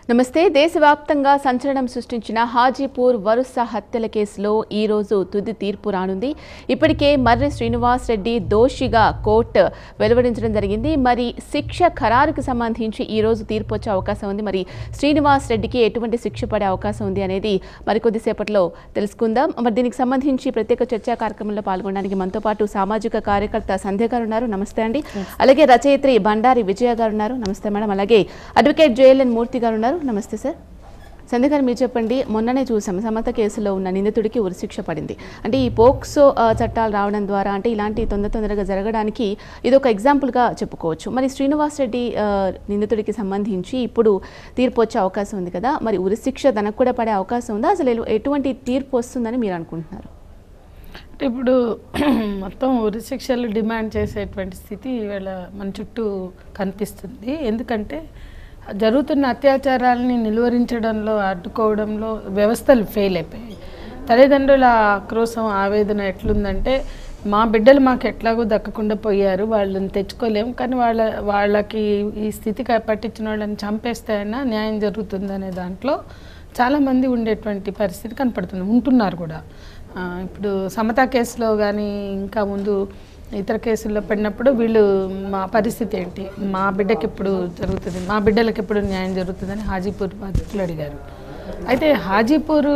నమస్తే దేశవ్యాప్తంగా సంచలనం సృష్టించిన హాజీపూర్ వరుస హత్యల కేసులో ఈ రోజు తుది తీర్పు రానుంది ఇప్పటికే మర్రి శ్రీనివాస్ రెడ్డి దోషిగా కోర్టు వెలువడించడం జరిగింది మరి శిక్ష ఖరారుకు సంబంధించి ఈ రోజు తీర్పు వచ్చే అవకాశం ఉంది మరి శ్రీనివాస్ రెడ్డికి ఎటువంటి శిక్ష పడే అవకాశం ఉంది అనేది మరి కొద్దిసేపట్లో తెలుసుకుందాం మరి దీనికి సంబంధించి ప్రత్యేక చర్చా కార్యక్రమంలో పాల్గొనడానికి మనతో పాటు సామాజిక కార్యకర్త సంధ్య గారు ఉన్నారు నమస్తే అండి అలాగే రచయిత్రి బండారి విజయ గారు ఉన్నారు నమస్తే మేడం అలాగే అడ్వకేట్ జేఎల్ఎన్ మూర్తి గారు ఉన్నారు నమస్తే సార్ సంధ్య గారు మీరు చెప్పండి మొన్ననే చూసాం సమత కేసులో ఉన్న నిందితుడికి ఉరిశిక్ష పడింది అంటే ఈ పోక్సో ఆ, చట్టాలు రావడం ద్వారా అంటే ఇలాంటి తొందర తొందరగా జరగడానికి ఇది ఒక ఎగ్జాంపుల్గా చెప్పుకోవచ్చు మరి శ్రీనివాస్ రెడ్డి ఆ, నిందితుడికి సంబంధించి ఇప్పుడు తీర్పు వచ్చే అవకాశం ఉంది కదా మరి ఉరిశిక్ష తనకు కూడా పడే అవకాశం ఉందా అసలు ఎలు- ఎటువంటి తీర్పు వస్తుందని మీరు అనుకుంటున్నారు అంటే ఇప్పుడు మొత్తం ఉరి శిక్షలు డిమాండ్ చేసేటువంటి స్థితి ఇవాళ మన చుట్టూ కనిపిస్తుంది ఎందుకంటే జరుగుతున్న అత్యాచారాలని నిలువరించడంలో అడ్డుకోవడంలో వ్యవస్థలు ఫెయిల్ అయిపోయాయి తల్లిదండ్రుల ఆక్రోశం ఆవేదన ఎట్లుందంటే మా బిడ్డలు మాకు ఎట్లాగో దక్కకుండా పోయారు వాళ్ళని తెచ్చుకోలేము కానీ వాళ్ళ వాళ్ళకి ఈ స్థితికి పట్టించిన వాళ్ళని చంపేస్తే అయినా న్యాయం జరుగుతుందనే దాంట్లో చాలామంది ఉండేటువంటి పరిస్థితి కనపడుతుంది ఉంటున్నారు కూడా ఆ, ఇప్పుడు సమతా కేసులో కానీ ఇంకా ముందు ఇతర కేసుల్లో పడినప్పుడు వీళ్ళు మా పరిస్థితి ఏంటి మా బిడ్డకి ఎప్పుడు జరుగుతుంది మా బిడ్డలకి ఎప్పుడు న్యాయం జరుగుతుందని హాజీపూర్ బాధితులు అడిగారు అయితే హాజీపూర్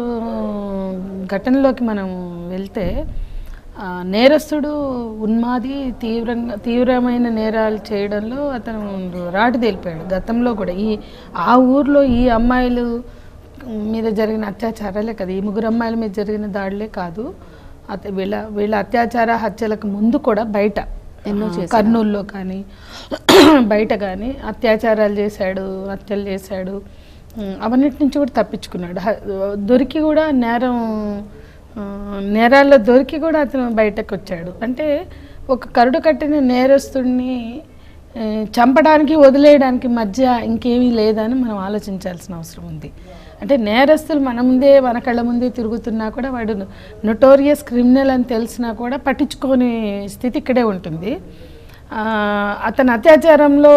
ఘటనలోకి మనం వెళ్తే ఆ, నేరస్తుడు ఉన్మాది తీవ్రంగా తీవ్రమైన నేరాలు చేయడంలో అతను రాటు తేలిపోయాడు గతంలో కూడా ఈ ఆ ఊర్లో ఈ అమ్మాయిలు మీద జరిగిన అత్యాచారాలే కదా ఈ ముగ్గురు అమ్మాయిల మీద జరిగిన దాడులే కాదు అత వీళ్ళ వీళ్ళ అత్యాచార హత్యలకు ముందు కూడా బయట ఎన్నో ఆ, కర్నూలులో కానీ బయట కానీ అత్యాచారాలు చేశాడు హత్యలు చేశాడు ఉమ్, అవన్నిటి నుంచి కూడా తప్పించుకున్నాడు హ- దొరికి కూడా నేరం ఆ, నేరాల్లో దొరికి కూడా అతను బయటకు వచ్చాడు అంటే ఒక కరుడు కట్టిన నేరస్తుడిని ఆ, చంపడానికి వదిలేయడానికి మధ్య ఇంకేమీ లేదని మనం ఆలోచించాల్సిన అవసరం ఉంది అంటే నేరస్తులు మన ముందే మన కళ్ళ ముందే తిరుగుతున్నా కూడా వాడు నొటోరియస్ క్రిమినల్ అని తెలిసినా కూడా పట్టించుకోని స్థితి ఇక్కడే ఉంటుంది ఆ, అతను అత్యాచారంలో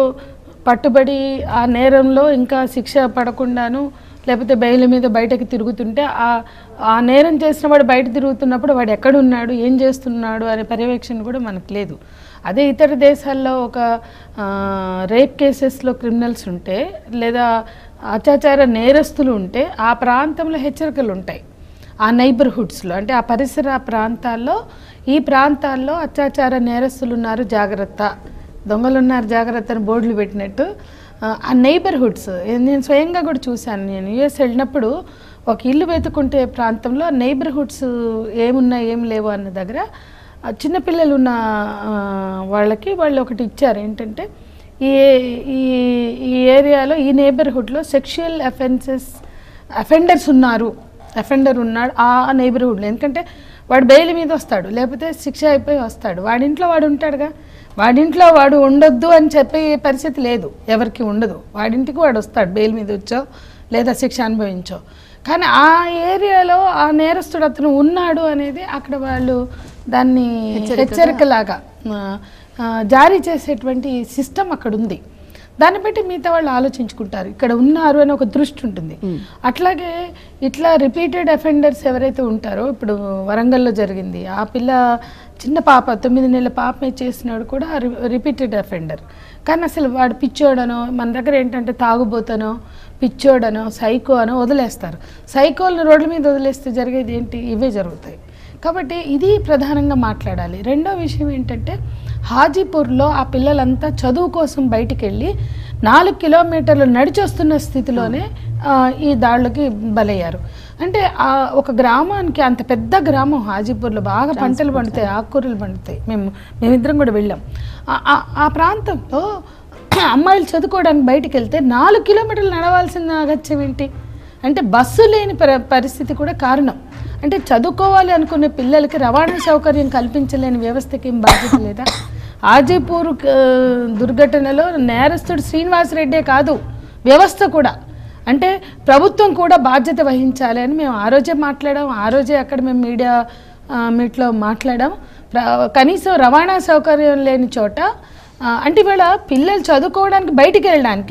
పట్టుబడి ఆ నేరంలో ఇంకా శిక్ష పడకుండాను లేకపోతే బెయిల్ మీద బయటకు తిరుగుతుంటే ఆ ఆ నేరం చేసిన వాడు బయట తిరుగుతున్నప్పుడు వాడు ఎక్కడున్నాడు ఏం చేస్తున్నాడు అనే పర్యవేక్షణ కూడా మనకు లేదు అదే ఇతర దేశాల్లో ఒక ఆ, రేప్ కేసెస్లో క్రిమినల్స్ ఉంటే లేదా అత్యాచార నేరస్తులు ఉంటే ఆ ప్రాంతంలో హెచ్చరికలు ఉంటాయి ఆ నైబర్హుడ్స్లో అంటే ఆ పరిసర ప్రాంతాల్లో ఈ ప్రాంతాల్లో అత్యాచార నేరస్తులు ఉన్నారు జాగ్రత్త దొంగలు ఉన్నారు జాగ్రత్త అని బోర్డులు పెట్టినట్టు ఆ, ఆ నైబర్హుడ్స్ నేను స్వయంగా కూడా చూశాను నేను యుఎస్ వెళ్ళినప్పుడు ఒక ఇల్లు వెతుకుంటే ప్రాంతంలో నైబర్హుడ్స్ ఏమున్నాయి ఏం లేవు అన్న దగ్గర ఆ చిన్నపిల్లలు ఉన్న ఆ, వాళ్ళకి వాళ్ళు ఒకటి ఇచ్చారు ఏంటంటే ఈ ఈ ఈ ఏరియాలో ఈ నేబర్హుడ్లో సెక్షువల్ అఫెన్సెస్ అఫెండర్స్ ఉన్నారు అఫెండర్ ఉన్నాడు ఆ నైబర్హుడ్లో ఎందుకంటే వాడు బెయిల్ మీద వస్తాడు లేకపోతే శిక్ష అయిపోయి వస్తాడు వాడింట్లో వాడు ఉంటాడుగా వాడింట్లో వాడు ఉండొద్దు అని చెప్పే పరిస్థితి లేదు ఎవరికి ఉండదు వాడింటికి వాడు వస్తాడు బెయిల్ మీద వచ్చో లేదా శిక్ష అనుభవించో కానీ ఆ ఏరియాలో ఆ నేరస్తుడు అతను ఉన్నాడు అనేది అక్కడ వాళ్ళు దాన్ని హెచ్చరికలాగా ఆ, ఆ, జారీ చేసేటువంటి సిస్టమ్ అక్కడ ఉంది దాన్ని బట్టి మిగతా వాళ్ళు ఆలోచించుకుంటారు ఇక్కడ ఉన్నారు అని ఒక దృష్టి ఉంటుంది అట్లాగే ఇట్లా రిపీటెడ్ అఫెండర్స్ ఎవరైతే ఉంటారో ఇప్పుడు వరంగల్లో జరిగింది ఆ పిల్ల చిన్న పాప తొమ్మిది నెలల పాప చేసినాడు కూడా రిపీటెడ్ అఫెండర్ కానీ అసలు వాడు పిచ్చోడనో మన దగ్గర ఏంటంటే తాగుబోతనో పిచ్చోడనో సైకో అనో వదిలేస్తారు సైకోలను రోడ్ల మీద వదిలేస్తే జరిగేది ఏంటి ఇవే జరుగుతాయి కాబట్టి ఇది ప్రధానంగా మాట్లాడాలి రెండో విషయం ఏంటంటే హాజీపూర్లో ఆ పిల్లలంతా చదువు కోసం బయటికి వెళ్ళి నాలుగు కిలోమీటర్లు నడిచొస్తున్న స్థితిలోనే ఆ, ఈ దాడులకి బలయ్యారు అంటే ఆ ఒక గ్రామానికి అంత పెద్ద గ్రామం హాజీపూర్లో బాగా పంటలు పండుతాయి ఆకుకూరలు పండుతాయి మేము మేమిద్దరం కూడా వెళ్ళాం ఆ- ఆ- ఆ ప్రాంతంలో అమ్మాయిలు చదువుకోవడానికి బయటికి వెళ్తే నాలుగు కిలోమీటర్లు నడవాల్సిన అగత్యం ఏంటి అంటే బస్సు లేని పరి పరిస్థితి కూడా కారణం అంటే చదువుకోవాలి అనుకునే పిల్లలకి రవాణా సౌకర్యం కల్పించలేని వ్యవస్థకి ఏం బాధ్యత లేదా ఆజీపూర్ ఆ, దుర్ఘటనలో నేరస్తుడు శ్రీనివాస్ రెడ్డే కాదు వ్యవస్థ కూడా అంటే ప్రభుత్వం కూడా బాధ్యత వహించాలి అని మేము ఆ రోజే మాట్లాడాం ఆ రోజే అక్కడ మేము మీడియా ఆ, మీట్లో మాట్లాడాం ప్ర- కనీసం రవాణా సౌకర్యం లేని చోట ఆ, అంటే ఇవాళ పిల్లలు చదువుకోవడానికి బయటికి వెళ్ళడానికి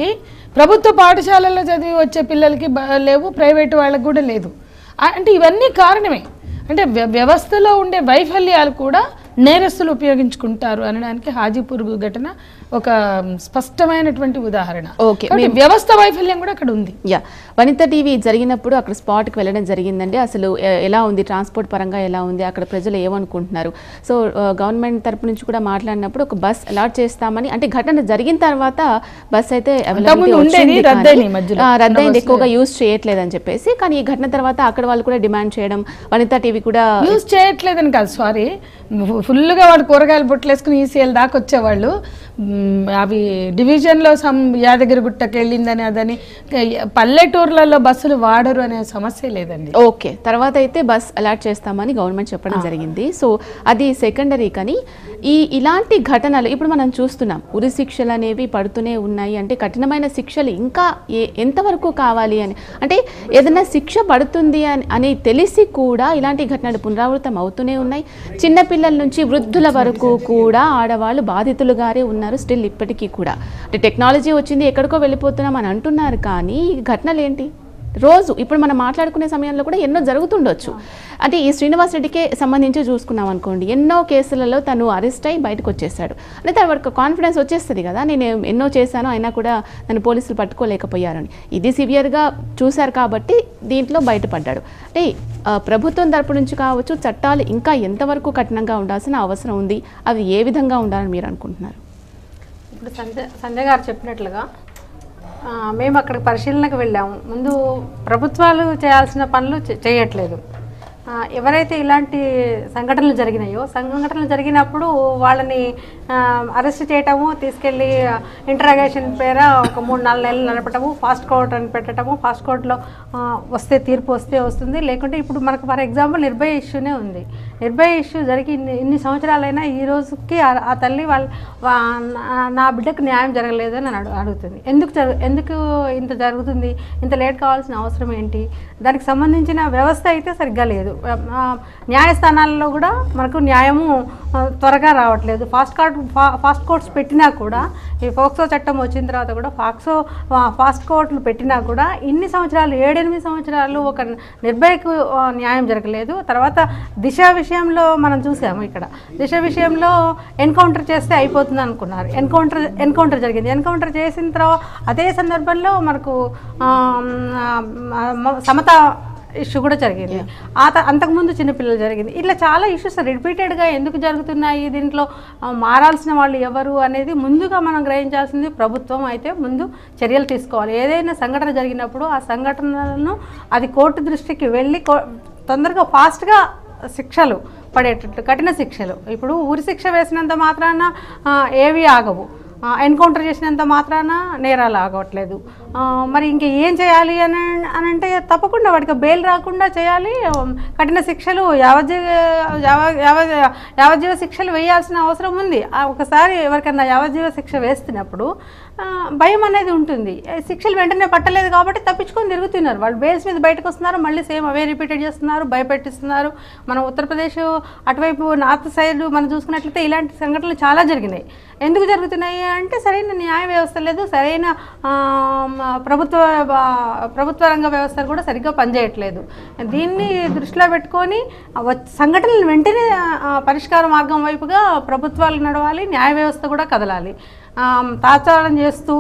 ప్రభుత్వ పాఠశాలల్లో చదివి వచ్చే పిల్లలకి బ- లేవు ప్రైవేట్ వాళ్ళకి కూడా లేదు ఆ- అంటే ఇవన్నీ కారణమే అంటే వ్య- వ్యవస్థలో ఉండే వైఫల్యాలు కూడా నేరస్తులు ఉపయోగించుకుంటారు అనడానికి హాజీపూర్ ఘటన ఒక స్పష్టమైనటువంటి ఉదాహరణ ఓకే కాబట్టి వ్యవస్థ వైఫల్యం కూడా అక్కడ ఉంది యా వనిత టీవీ జరిగినప్పుడు అక్కడ స్పాట్కి వెళ్ళడం జరిగిందండి అసలు ఎ- ఎలా ఉంది ట్రాన్స్పోర్ట్ పరంగా ఎలా ఉంది అక్కడ ప్రజలు ఏమనుకుంటున్నారు సో ఆ, గవర్నమెంట్ తరపు నుంచి కూడా మాట్లాడినప్పుడు ఒక బస్ అలాట్ చేస్తామని అంటే ఘటన జరిగిన తర్వాత బస్ అయితే availability అంతకుముందు ఉండేది, వచ్చింది కానీ, రద్దయింది ఈ మధ్యలో. ఆ, రద్దయింది ఎక్కువగా యూజ్ చేయట్లేదు అని చెప్పేసి కానీ ఈ ఘటన తర్వాత అక్కడ వాళ్ళు కూడా డిమాండ్ చేయడం వనిత టీవీ కూడా యూజ్ చేయట్లేదని కాదు సారీ ఫుల్గా వాడు కూరగాయలు బుట్టలు వేసుకుని ఈసీఎల్ దాకా వచ్చేవాళ్ళు మ్, అవి డివిజన్లో సమ్ యాదగిరి గుట్టకి వెళ్ళిందని అదని పల్లెటూర్లలో బస్సులు వాడరు అనే సమస్య లేదండి ఓకే తర్వాత అయితే బస్ అలాట్ చేస్తామని గవర్నమెంట్ చెప్పడం జరిగింది సో అది సెకండరీ కానీ ఈ ఇలాంటి ఘటనలు ఇప్పుడు మనం చూస్తున్నాం ఉరి శిక్షలు అనేవి పడుతూనే ఉన్నాయి అంటే కఠినమైన శిక్షలు ఇంకా ఏ ఎంతవరకు కావాలి అని అంటే ఏదైనా శిక్ష పడుతుంది అని అని తెలిసి కూడా ఇలాంటి ఘటనలు పునరావృతం అవుతూనే ఉన్నాయి చిన్నపిల్లల నుంచి వృద్ధుల వరకు కూడా ఆడవాళ్ళు బాధితులుగానే ఉన్నారు స్టిల్ ఇప్పటికీ కూడా అంటే టెక్నాలజీ వచ్చింది ఎక్కడికో వెళ్ళిపోతున్నాం అని అంటున్నారు కానీ ఈ ఘటనలు ఏంటి రోజు ఇప్పుడు మనం మాట్లాడుకునే సమయంలో కూడా ఎన్నో జరుగుతుండొచ్చు అంటే ఈ శ్రీనివాస్ రెడ్డికే సంబంధించి చూసుకున్నాం అనుకోండి ఎన్నో కేసులలో తను అరెస్ట్ అయి బయటకు వచ్చేసాడు అంటే తన వరకు కాన్ఫిడెన్స్ వచ్చేస్తుంది కదా నేను ఎన్నో చేశాను అయినా కూడా నన్ను పోలీసులు పట్టుకోలేకపోయారని ఇది సివియర్గా చూశారు కాబట్టి దీంట్లో బయటపడ్డాడు అంటే ఆ, ప్రభుత్వం తరపు నుంచి కావచ్చు చట్టాలు ఇంకా ఎంతవరకు కఠినంగా ఉండాల్సిన అవసరం ఉంది అవి ఏ విధంగా ఉండాలని మీరు అనుకుంటున్నారు ఇప్పుడు సంజయ్ సంజయ్ గారు చెప్పినట్లుగా ఆ, మేము అక్కడికి పరిశీలనకు వెళ్ళాము ముందు ప్రభుత్వాలు చేయాల్సిన పనులు చే- చేయట్లేదు ఆ, ఎవరైతే ఇలాంటి సంఘటనలు జరిగినాయో సంఘటనలు జరిగినప్పుడు వాళ్ళని అరెస్ట్ చేయటము తీసుకెళ్ళి ఇంటరాగేషన్ పేర ఒక మూడు నాలుగు నెలలు నడపటము ఫాస్ట్ కోర్ట్ అని పెట్టడము ఫాస్ట్ కోర్టులో వస్తే తీర్పు వస్తే వస్తుంది లేకుంటే ఇప్పుడు మనకు ఫర్ ఎగ్జాంపుల్ నిర్భయ ఇష్యూనే ఉంది నిర్భయ ఇష్యూ జరిగి ఇన్ని ఇన్ని సంవత్సరాలైనా ఈ రోజుకి ఆ- ఆ తల్లి వాళ్ళ వా- నా- నా బిడ్డకు న్యాయం జరగలేదు అని అడుగు అడుగుతుంది ఎందుకు జరు ఎందుకు ఇంత జరుగుతుంది ఇంత లేట్ కావాల్సిన అవసరం ఏంటి దానికి సంబంధించిన వ్యవస్థ అయితే సరిగ్గా లేదు ఆ, న్యాయస్థానాల్లో కూడా మనకు న్యాయము ఆ, త్వరగా రావట్లేదు ఫాస్ట్ కార్డ్ ఫా- ఫాస్ట్ కోర్ట్స్ పెట్టినా కూడా ఈ ఫోక్సో చట్టం వచ్చిన తర్వాత కూడా ఫాక్సో ఆ, ఫాస్ట్ కోర్టులు పెట్టినా కూడా ఇన్ని సంవత్సరాలు ఏడెనిమిది సంవత్సరాలు ఒక నిర్భయకు ఆ, న్యాయం జరగలేదు తర్వాత దిశ విషయంలో మనం చూసాము ఇక్కడ దిశ విషయంలో ఎన్కౌంటర్ చేస్తే అయిపోతుంది అనుకున్నారు ఎన్కౌంటర్ ఎన్కౌంటర్ జరిగింది ఎన్కౌంటర్ చేసిన తర్వాత అదే సందర్భంలో మనకు ఆ, ఆ, మ- సమత ఇష్యూ కూడా జరిగింది ఆ త- అంతకుముందు చిన్నపిల్లలు జరిగింది ఇట్లా చాలా ఇష్యూస్ రిపీటెడ్గా ఎందుకు జరుగుతున్నాయి దీంట్లో ఆ, మారాల్సిన వాళ్ళు ఎవరు అనేది ముందుగా మనం గ్రహించాల్సింది ప్రభుత్వం అయితే ముందు చర్యలు తీసుకోవాలి ఏదైనా సంఘటన జరిగినప్పుడు ఆ సంఘటనలను అది కోర్టు దృష్టికి వెళ్ళి కో- తొందరగా ఫాస్ట్గా శిక్షలు పడేటట్టు కఠిన శిక్షలు ఇప్పుడు ఊరి శిక్ష వేసినంత మాత్రాన ఆ, ఏవి ఆగవు ఎన్కౌంటర్ చేసినంత మాత్రాన నేరాలు ఆగట్లేదు ఆ, మరి ఇంక ఏం చేయాలి అని అని అంటే తప్పకుండా వాడికి బెయిల్ రాకుండా చేయాలి ఉమ్, కఠిన శిక్షలు యావజ్జీవ యావ యావ యావజ్జీవ శిక్షలు వేయాల్సిన అవసరం ఉంది ఆ, ఒకసారి ఎవరికైనా యావజ్జీవ శిక్ష వేస్తున్నప్పుడు ఆ, భయం అనేది ఉంటుంది ఏ, శిక్షలు వెంటనే పట్టలేదు కాబట్టి తప్పించుకొని తిరుగుతున్నారు వాళ్ళు బెయిల్స్ మీద బయటకు వస్తున్నారు మళ్ళీ సేమ్ అవే రిపీటెడ్ చేస్తున్నారు భయపెట్టిస్తున్నారు మన ఉత్తరప్రదేశ్ అటువైపు నార్త్ సైడ్ మనం చూసుకున్నట్లయితే ఇలాంటి సంఘటనలు చాలా జరిగినాయి ఎందుకు జరుగుతున్నాయి అంటే సరైన న్యాయ వ్యవస్థ లేదు సరైన ఆ, మ, ప్రభుత్వ ఆ, ప్రభుత్వ రంగ వ్యవస్థ కూడా సరిగ్గా పనిచేయట్లేదు దీన్ని దృష్టిలో పెట్టుకొని ఆ వచ్- సంఘటనలు వెంటనే ఆ, పరిష్కార మార్గం వైపుగా ప్రభుత్వాలు నడవాలి న్యాయ వ్యవస్థ కూడా కదలాలి ఆ, తాత్సారం చేస్తూ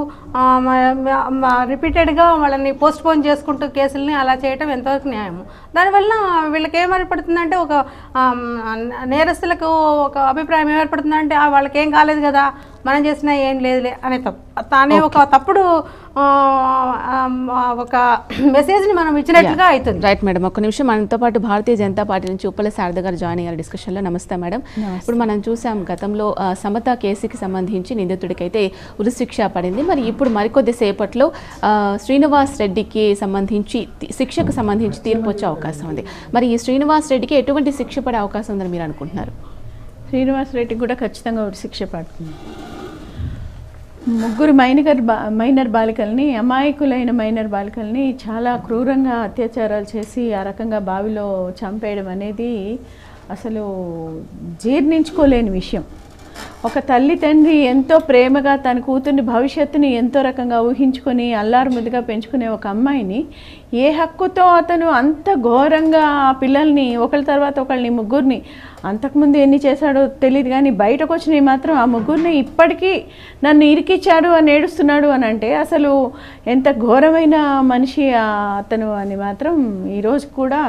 రిపీటెడ్గా వాళ్ళని పోస్ట్ పోన్ చేసుకుంటూ కేసుల్ని అలా చేయటం ఎంతవరకు న్యాయము దానివల్ల వీళ్ళకి ఏం ఏర్పడుతుందంటే ఒక ఆ, నేరస్తులకు ఒక అభిప్రాయం ఏం ఏర్పడుతుందంటే "ఆ, వాళ్ళకి ఏం కాలేదు కదా మనం చేసినా ఏం లేదులే అనే తప్పు తానే ఒక తప్పుడు ఆ, ఆ, ఒక మెసేజ్ని మనం ఇచ్చినట్లుగా అవుతుంది రైట్ మేడం ఒక్క నిమిషం మనతో పాటు భారతీయ జనతా పార్టీ నుంచి ఉప్పల శారద గారు జాయిన్ అయ్యారు డిస్కషన్లో నమస్తే మేడం ఇప్పుడు మనం చూసాం గతంలో ఆ, సమత కేసుకి సంబంధించి నిందితుడికైతే ఉరిశిక్ష పడింది మరి ఇప్పుడు మరికొద్ది సేపట్లో ఆ, శ్రీనివాస్ రెడ్డికి సంబంధించి తి- శిక్షకు సంబంధించి తీర్పు వచ్చే అవకాశం ఉంది మరి ఈ శ్రీనివాస్ రెడ్డికి ఎటువంటి శిక్ష పడే అవకాశం ఉందని మీరు అనుకుంటున్నారు శ్రీనివాస్ రెడ్డికి కూడా ఖచ్చితంగా ఉరి శిక్ష పడుతుంది ముగ్గురు మైనర్ బా మైనర్ బాలికల్ని అమాయకులైన మైనర్ బాలికల్ని చాలా క్రూరంగా అత్యాచారాలు చేసి ఆ రకంగా బావిలో చంపేయడం అనేది అసలు జీర్ణించుకోలేని విషయం ఒక తల్లి తండ్రి ఎంతో ప్రేమగా తన కూతుర్ని భవిష్యత్తుని ఎంతో రకంగా ఊహించుకొని అల్లారు ముద్దుగా పెంచుకునే ఒక అమ్మాయిని ఏ హక్కుతో అతను అంత ఘోరంగా ఆ పిల్లల్ని ఒకళ్ళ తర్వాత ఒకళ్ళని ముగ్గురిని అంతకుముందు ఎన్ని చేశాడో తెలియదు కానీ బయటకు వచ్చినవి మాత్రం ఆ ముగ్గురిని ఇప్పటికీ నన్ను ఇరికిచ్చాడు అని ఏడుస్తున్నాడు అని అంటే అసలు ఎంత ఘోరమైన మనిషి ఆ అతను అని మాత్రం ఈరోజు కూడా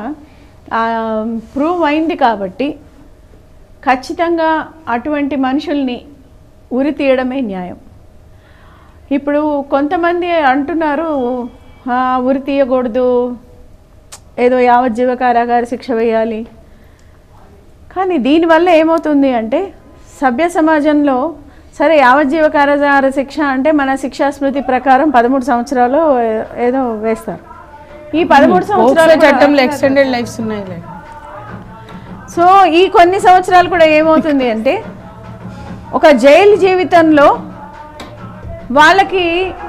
ప్రూవ్ అయింది కాబట్టి ఖచ్చితంగా అటువంటి మనుషుల్ని ఉరి తీయడమే న్యాయం ఇప్పుడు కొంతమంది అంటున్నారు "ఆ, ఉరి తీయకూడదు ఏదో యావజ్జీవ కారాగార శిక్ష వేయాలి కానీ దీనివల్ల ఏమవుతుంది అంటే సభ్య సమాజంలో సరే యావజ్జీవ కారాగార శిక్ష అంటే మన శిక్షా స్మృతి ప్రకారం పదమూడు సంవత్సరాలు ఏ- ఏదో వేస్తారు ఈ పదమూడు సంవత్సరాల చట్టంలో ఎక్స్టెండెడ్ లైఫ్స్ ఉన్నాయిలే సో ఈ కొన్ని సంవత్సరాలు కూడా ఏమవుతుంది అంటే ఒక జైలు జీవితంలో వాళ్ళకి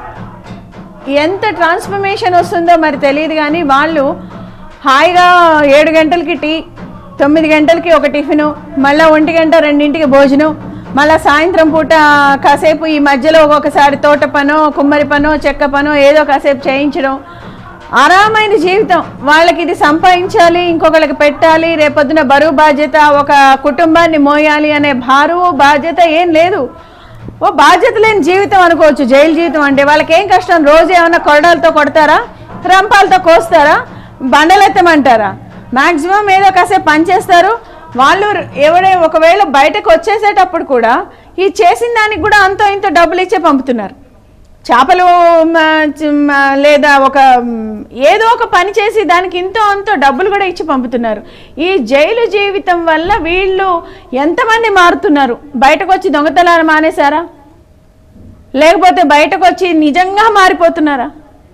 ఎంత ట్రాన్స్ఫర్మేషన్ వస్తుందో మరి తెలియదు కానీ వాళ్ళు హాయిగా ఏడు గంటలకి టీ తొమ్మిది గంటలకి ఒక టిఫిను మళ్ళీ ఒంటి గంట రెండింటికి భోజనం మళ్ళీ సాయంత్రం పూట కాసేపు ఈ మధ్యలో ఒక్కొక్కసారి తోట పనో కుమ్మరి పనో చెక్క పనో ఏదో కాసేపు చేయించడం ఆరామైన జీవితం వాళ్ళకి ఇది సంపాదించాలి ఇంకొకరికి పెట్టాలి రేపొద్దున బరువు బాధ్యత ఒక కుటుంబాన్ని మోయాలి అనే భారువు బాధ్యత ఏం లేదు ఓ బాధ్యత లేని జీవితం అనుకోవచ్చు జైలు జీవితం అంటే వాళ్ళకి ఏం కష్టం రోజు ఏమైనా కొరడాలతో కొడతారా రంపాలతో కోస్తారా బండలెత్తమంటారా మ్యాక్సిమం ఏదో కాసేపు పనిచేస్తారు వాళ్ళు ఎవడే ఒకవేళ బయటకు వచ్చేసేటప్పుడు కూడా ఈ చేసిన దానికి కూడా అంతో ఇంతో డబ్బులు ఇచ్చే పంపుతున్నారు చేపలు మ, చ- మ, లేదా ఒక మ్, ఏదో ఒక పని చేసి దానికి ఇంతో అంతో డబ్బులు కూడా ఇచ్చి పంపుతున్నారు ఈ జైలు జీవితం వల్ల వీళ్ళు ఎంతమంది మారుతున్నారు బయటకు వచ్చి దొంగతనాలు మానేశారా లేకపోతే బయటకు వచ్చి నిజంగా మారిపోతున్నారా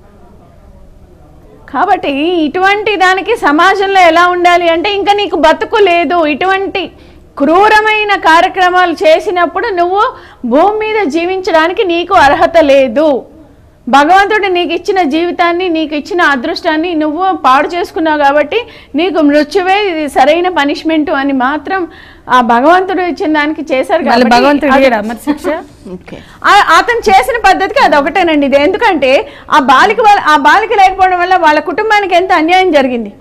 కాబట్టి ఇటువంటి దానికి సమాజంలో ఎలా ఉండాలి అంటే ఇంకా నీకు బతుకు లేదు ఇటువంటి క్రూరమైన కార్యక్రమాలు చేసినప్పుడు నువ్వు భూమి మీద జీవించడానికి నీకు అర్హత లేదు భగవంతుడు నీకు ఇచ్చిన జీవితాన్ని నీకు ఇచ్చిన అదృష్టాన్ని నువ్వు పాడు చేసుకున్నావు కాబట్టి నీకు మృత్యువే ఇది సరైన పనిష్మెంట్ అని మాత్రం ఆ భగవంతుడు ఇచ్చిన దానికి చేశారు మళ్ళీ కాబట్టి భగవంతుడు అది- ఇయ్యడా మరి శిక్ష ఓకే ఆ- అతను చేసిన పద్ధతికి అది ఒకటేనండి ఇది ఎందుకంటే ఆ బాలిక వల్ల ఆ బాలిక లేకపోవడం వల్ల వాళ్ళ కుటుంబానికి ఎంత అన్యాయం జరిగింది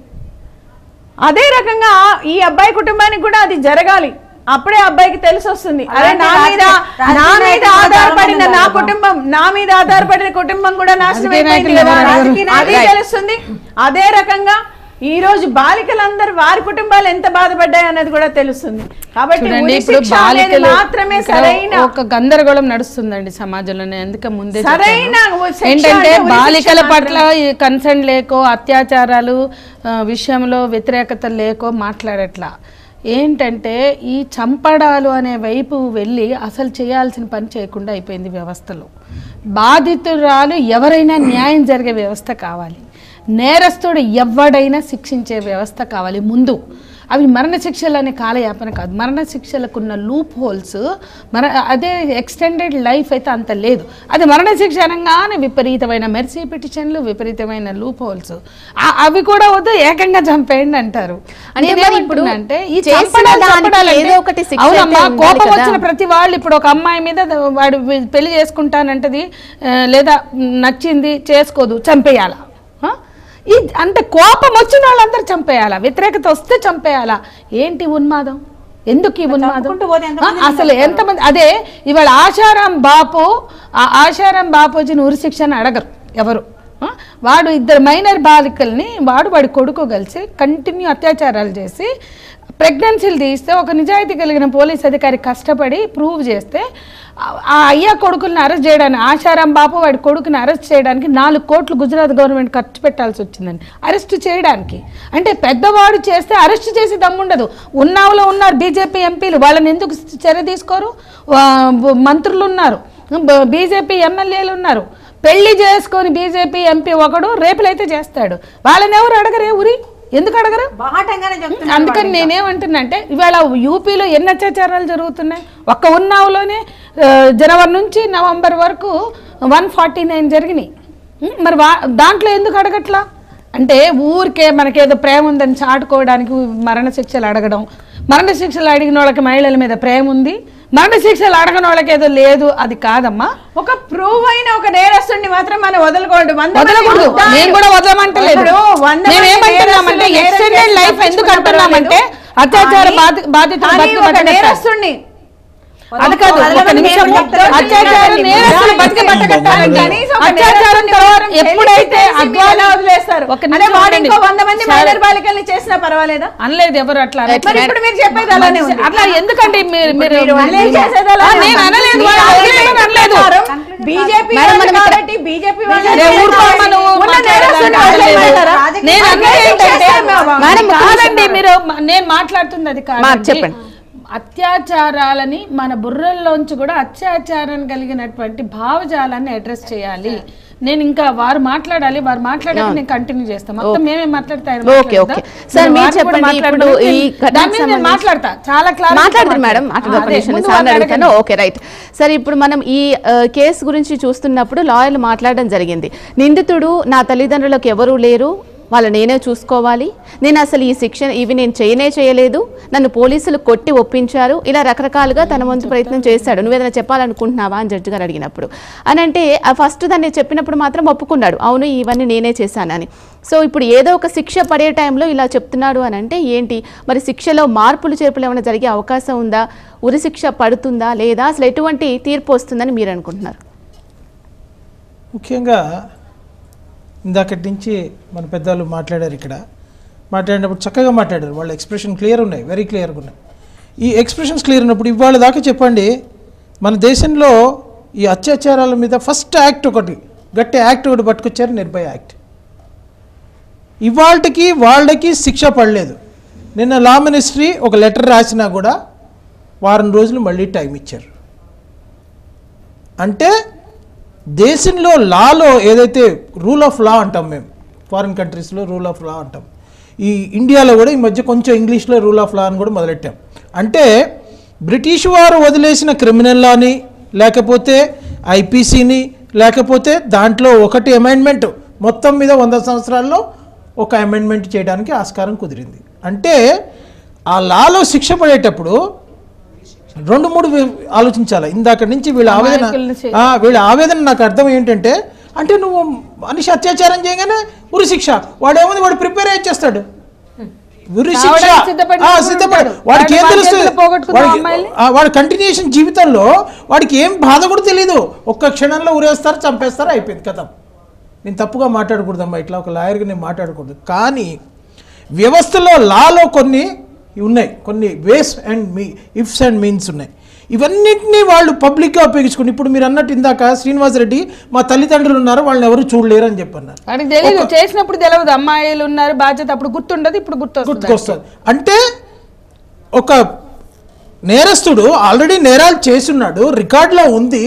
అదే రకంగా ఆ- ఈ అబ్బాయి కుటుంబానికి కూడా అది జరగాలి అప్పుడే అబ్బాయికి తెలిసి వస్తుంది అరే నా మీద నా మీద ఆధారపడిన నా కుటుంబం నా మీద ఆధారపడిన కుటుంబం కూడా నాశనం అయిపోయింది కదా అది తెలుస్తుంది అదే రకంగా ఈ రోజు బాలికలందరూ వారి కుటుంబాలు ఎంత బాధపడ్డాయి అన్నది కూడా తెలుస్తుంది కాబట్టి చూడండి ఉరి ఇప్పుడు శిక్ష అనేది బాలికలు మాత్రమే ఇక్కడ సరైన ఒక గందరగోళం నడుస్తుందండి సమాజంలో నేను అందుకే ముందే సరైన చెప్పాను. శిక్ష ఏంటంటే అంటే ఉరి శిక్ష బాలికల మాత్రమే. పట్ల కన్సర్న్ లేకో అత్యాచారాలు ఆ, విషయంలో వ్యతిరేకత లేకో మాట్లాడట్లా ఏంటంటే ఈ చంపడాలు అనే వైపు వెళ్ళి అసలు చేయాల్సిన పని చేయకుండా అయిపోయింది వ్యవస్థలో బాధితురాలు ఎవరైనా న్యాయం జరిగే వ్యవస్థ కావాలి నేరస్తుడు ఎవడైనా శిక్షించే వ్యవస్థ కావాలి ముందు అవి మరణ శిక్షలు అనే కాలయాపన కాదు మరణ శిక్షలకున్న లూప్ హోల్స్ మర అదే ఎక్స్టెండెడ్ లైఫ్ అయితే అంత లేదు అది మరణ శిక్ష అనగానే విపరీతమైన మెర్సీ పిటిషన్లు విపరీతమైన లూప్ హోల్స్ అవి కూడా వద్దు ఏకంగా చంపేయండి అంటారు అంటే మరి ఇప్పుడు అంటే ఈ చేసిన చంపడాలు దానికి చంపడాలంటే- ఏదో ఒకటి శిక్ష అయితే అవునమ్మా, ఉండాలి కోపం కదా. వచ్చిన ప్రతి వాళ్ళు ఇప్పుడు ఒక అమ్మాయి మీద ద- వాడు వి- పెళ్లి చేసుకుంటానంటది ఆ, లేదా నచ్చింది చేసుకోదు చంపేయాలా ఆ? ఈ అంటే కోపం వచ్చిన వాళ్ళందరూ చంపేయాలా వ్యతిరేకత వస్తే చంపేయాలా ఏంటి ఉన్మాదం ఎందుకు ఈ ఉన్మాదం ఆ, అసలు ఎంతమంది అదే ఇవాళ ఆశారాం బాపు ఆ ఆశారాం బాపూజీని ఉరిశిక్షను అడగరు ఎవరు ఆ? వాడు ఇద్దరు మైనర్ బాలికల్ని వాడు వాడి కొడుకు కలిసి కంటిన్యూ అత్యాచారాలు చేసి ప్రెగ్నెన్సీలు తీస్తే ఒక నిజాయితీ కలిగిన పోలీస్ అధికారి కష్టపడి ప్రూవ్ చేస్తే ఆ- ఆ అయ్యా కొడుకుల్ని అరెస్ట్ చేయడానికి ఆశారాం బాపు వాడి కొడుకుని అరెస్ట్ చేయడానికి నాలుగు కోట్లు గుజరాత్ గవర్నమెంట్ ఖర్చు పెట్టాల్సి వచ్చిందండి అరెస్ట్ చేయడానికి అంటే పెద్దవాడు చేస్తే అరెస్ట్ చేసి దమ్ముండదు ఉన్నావులో ఉన్నారు బీజేపీ ఎంపీలు వాళ్ళని ఎందుకు చర్య తీసుకోరు వా- మంత్రులు ఉన్నారు బీజేపీ ఎమ్మెల్యేలు ఉన్నారు పెళ్లి చేసుకొని బీజేపీ ఎంపీ ఒకడు రేపులైతే చేస్తాడు వాళ్ళని ఎవరు అడగరే ఊరి ఎందుకు అడగరు బాహాటంగానే చెప్తున్నారు అందుకని నేనేమంటున్నానంటే ఇవాళ యూపీలో ఎన్ని అత్యాచారాలు జరుగుతున్నాయి ఒక్క ఉన్నావులోనే ఆ, జనవరి నుంచి నవంబర్ వరకు వన్ ఫార్టీ నైన్ జరిగినాయి ఉం, మరి వా దాంట్లో ఎందుకు అడగట్లా అంటే ఊరికే మనకేదో ప్రేమ ఉందని చాటుకోవడానికి మరణ శిక్షలు అడగడం మరణ శిక్షలు అడిగిన వాళ్ళకి మహిళల మీద ప్రేమ ఉంది మరణ శిక్షలు అడగని వాళ్ళకి ఏదో లేదు అది కాదమ్మా ఒక ప్రూవ్ అయిన ఒక నేరస్తుడిని మాత్రం మనం వదలకూడదు వంద మంది వదలకూడదు ముద్దాయిలు. నేను కూడా వదలమంటలేదు ఇప్పుడు వంద మంది మేమేమంటున్నామంటే నేరస్తులు నేరం ఎక్స్టెండెడ్ చేసి లైఫ్ ఎందుకు తప్పించుకున్న అంటున్నామంటే పర్వాలేదు. అత్యాచార కానీ- బాధి- బాధితులు కానీ బతికి ఒక బట్టకట్టాలి. నేరస్తుడిని అది కాదు ఒక వదలమని నిమిషం మేము చెప్తాం. అత్యాచారం వదలండి. నేరస్తులు బతికి వదలండి. బట్టకట్టాలి. కనీసం ఒక అత్యాచారం నేరస్తుడిని తర్వాత వారం పెళ్లి ఎప్పుడైతే చేసి మీరు అద్వాల ఎలా వదిలేస్తారు ఒక అదే నిమిషం వాడు ఉండండి. ఇంకో వంద మంది సరే. మైనర్ బాలికల్ని చేసినా పర్వాలేదా అనలేదు ఎవరు అట్లా మరి ఇప్పుడు మీరు చెప్పేది అలానే ఉంది. అట్లా ఎందుకండి మీరు మీరు మీరు వదిలేసి చేసేది అలానే ఆ, నేను ఉంది. అనలేదు మీరు వాళ్ళు ఆల్రెడీ వదిలేయమని అనలేదు ప్రకారం బీజేపీ మేడం, వాళ్ళు మనం ఇక్కడ- కాబట్టి బీజేపీ వాళ్ళు అరే, ఊరుకోమ్మా నువ్వు ఉన్న మాట్లాడాలని నేరస్తుడిని వదిలేయమంటారా? కాదు. నేను మరి అన్నది కేసు ఏంటంటే చేస్తామా? మేడం కాదండి మీరు మ- నేను మాట్లాడుతుంది అది మా- కాదు చెప్పండి. అత్యాచారాలని మన బుర్రల్లోంచి కూడా అత్యాచారం కలిగినటువంటి భావజాలాన్ని అడ్రస్ చేయాలి నేను ఇంకా వారు మాట్లాడాలి వారు మాట్లాడాక నేను కంటిన్యూ చేస్తాను మొత్తం మేమే మాట్లాడితే ఆయన ఓకే, మాట్లాడదా? ఓకే. సార్, నేను మీరు వారిని కూడా చెప్పండి, ఇప్పుడు మాట్లాడమని ఈ నేను- ఘటనకు దాని మీద నేను సంబంధించి- మాట్లాడతా చాలా క్లారిటీ మాట్లాడరు మేడం అట్లా ఒక నిమిషం సార్ని అడుగుతాను ఓకే రైట్ సరే ఇప్పుడు మనం ఈ ఆ, కేసు గురించి చూస్తున్నప్పుడు లాయర్లు మాట్లాడడం జరిగింది నిందితుడు నా తల్లిదండ్రులకు ఎవరూ లేరు వాళ్ళ నేనే చూసుకోవాలి నేను అసలు ఈ శిక్ష ఇవి నేను చేయనే చేయలేదు నన్ను పోలీసులు కొట్టి ఒప్పించారు ఇలా రకరకాలుగా తన వంతు ప్రయత్నం చేశాడు నువ్వు ఏదైనా చెప్పాలనుకుంటున్నావా అని జడ్జి గారు అడిగినప్పుడు అని అంటే ఆ ఫస్ట్ దాన్ని చెప్పినప్పుడు మాత్రం ఒప్పుకున్నాడు అవును ఇవన్నీ నేనే చేశానని సో ఇప్పుడు ఏదో ఒక శిక్ష పడే టైంలో ఇలా చెప్తున్నాడు అని అంటే ఏంటి మరి శిక్షలో మార్పులు చేర్పులు ఏమైనా జరిగే అవకాశం ఉందా ఉరి శిక్ష పడుతుందా లేదా అసలు ఎటువంటి తీర్పు వస్తుందని మీరు అనుకుంటున్నారు ముఖ్యంగా ఇందాకటి నుంచి మన పెద్దలు మాట్లాడారు ఇక్కడ మాట్లాడినప్పుడు చక్కగా మాట్లాడారు వాళ్ళ ఎక్స్ప్రెషన్ క్లియర్ ఉన్నాయి వెరీ క్లియర్గా ఉన్నాయి ఈ ఎక్స్ప్రెషన్స్ క్లియర్ ఉన్నప్పుడు ఇవాళ దాకా చెప్పండి మన దేశంలో ఈ అత్యాచారాల మీద ఫస్ట్ యాక్ట్ ఒకటి గట్టి యాక్ట్ ఒకటి పట్టుకొచ్చారు నిర్భయ యాక్ట్ ఇవాళకి వాళ్ళకి శిక్ష పడలేదు నిన్న లా మినిస్ట్రీ ఒక లెటర్ రాసినా కూడా వారం రోజులు మళ్ళీ టైం ఇచ్చారు అంటే దేశంలో లాలో ఏదైతే రూల్ ఆఫ్ లా అంటాం మేము ఫారిన్ కంట్రీస్లో రూల్ ఆఫ్ లా అంటాం ఈ ఇండియాలో కూడా ఈ మధ్య కొంచెం ఇంగ్లీష్లో రూల్ ఆఫ్ లా అని కూడా మొదలెట్టాం అంటే బ్రిటిష్ వారు వదిలేసిన క్రిమినల్ లాని లేకపోతే ఐపీసీని లేకపోతే దాంట్లో ఒకటి అమెండ్మెంట్ మొత్తం మీద వంద సంవత్సరాల్లో ఒక అమెండ్మెంట్ చేయడానికి ఆస్కారం కుదిరింది అంటే ఆ లాలో శిక్ష పడేటప్పుడు రెండు మూడు వి- ఆలోచించాలి ఇందాక నుంచి వీళ్ళ ఆవేదన అమాయకుల్ని చే- ఆ, వీళ్ళ ఆవేదన నాకు అర్థం ఏంటంటే అంటే నువ్వు మనిషి అత్యాచారం చేయగానే ఉరి శిక్ష వాడు ఏముంది వాడు ప్రిపేర్ అయ్యి చేస్తాడు ఉరి శిక్ష చావడానికి సిద్ధపడిన ఆ, వాడు సిద్ధపడి ఉంటాడు. వాడికి ఏం వాడి తెలుస్తుంది బాధ్యతలు పోగొట్టుకున్న వాడికి- అమ్మాయిల్ని? ఆ, వాడి కంటిన్యూషన్ జీవితంలో వాడికి ఏం బాధ కూడా తెలియదు ఒక్క క్షణంలో ఉరేస్తారు చంపేస్తారు అయిపోయింది కథ నేను తప్పుగా మాట్లాడకూడదమ్మా ఇట్లా ఒక లాయర్గా నేను మాట్లాడకూడదు కానీ వ్యవస్థలో లాలో కొన్ని ఉన్నాయి కొన్ని వేస్ అండ్ మీ ఇఫ్స్ అండ్ మీన్స్ ఉన్నాయి ఇవన్నింటినీ వాళ్ళు పబ్లిక్గా ఉపయోగించుకుని ఇప్పుడు మీరు అన్నట్టు ఇందాక శ్రీనివాసరెడ్డి మా తల్లిదండ్రులు ఉన్నారు వాళ్ళని ఎవరు చూడలేరు అని చెప్పన్నారు వాడికి తెలియదు చేసినప్పుడు తెలియదు అమ్మాయిలు ఉన్నారు బాధ్యత అప్పుడు గుర్తుండదు ఇప్పుడు గుర్తొస్తుంది గుర్తుకొస్తుంది అంటే ఒక నేరస్తుడు ఆల్రెడీ నేరాలు చేసున్నాడు రికార్డులో ఉంది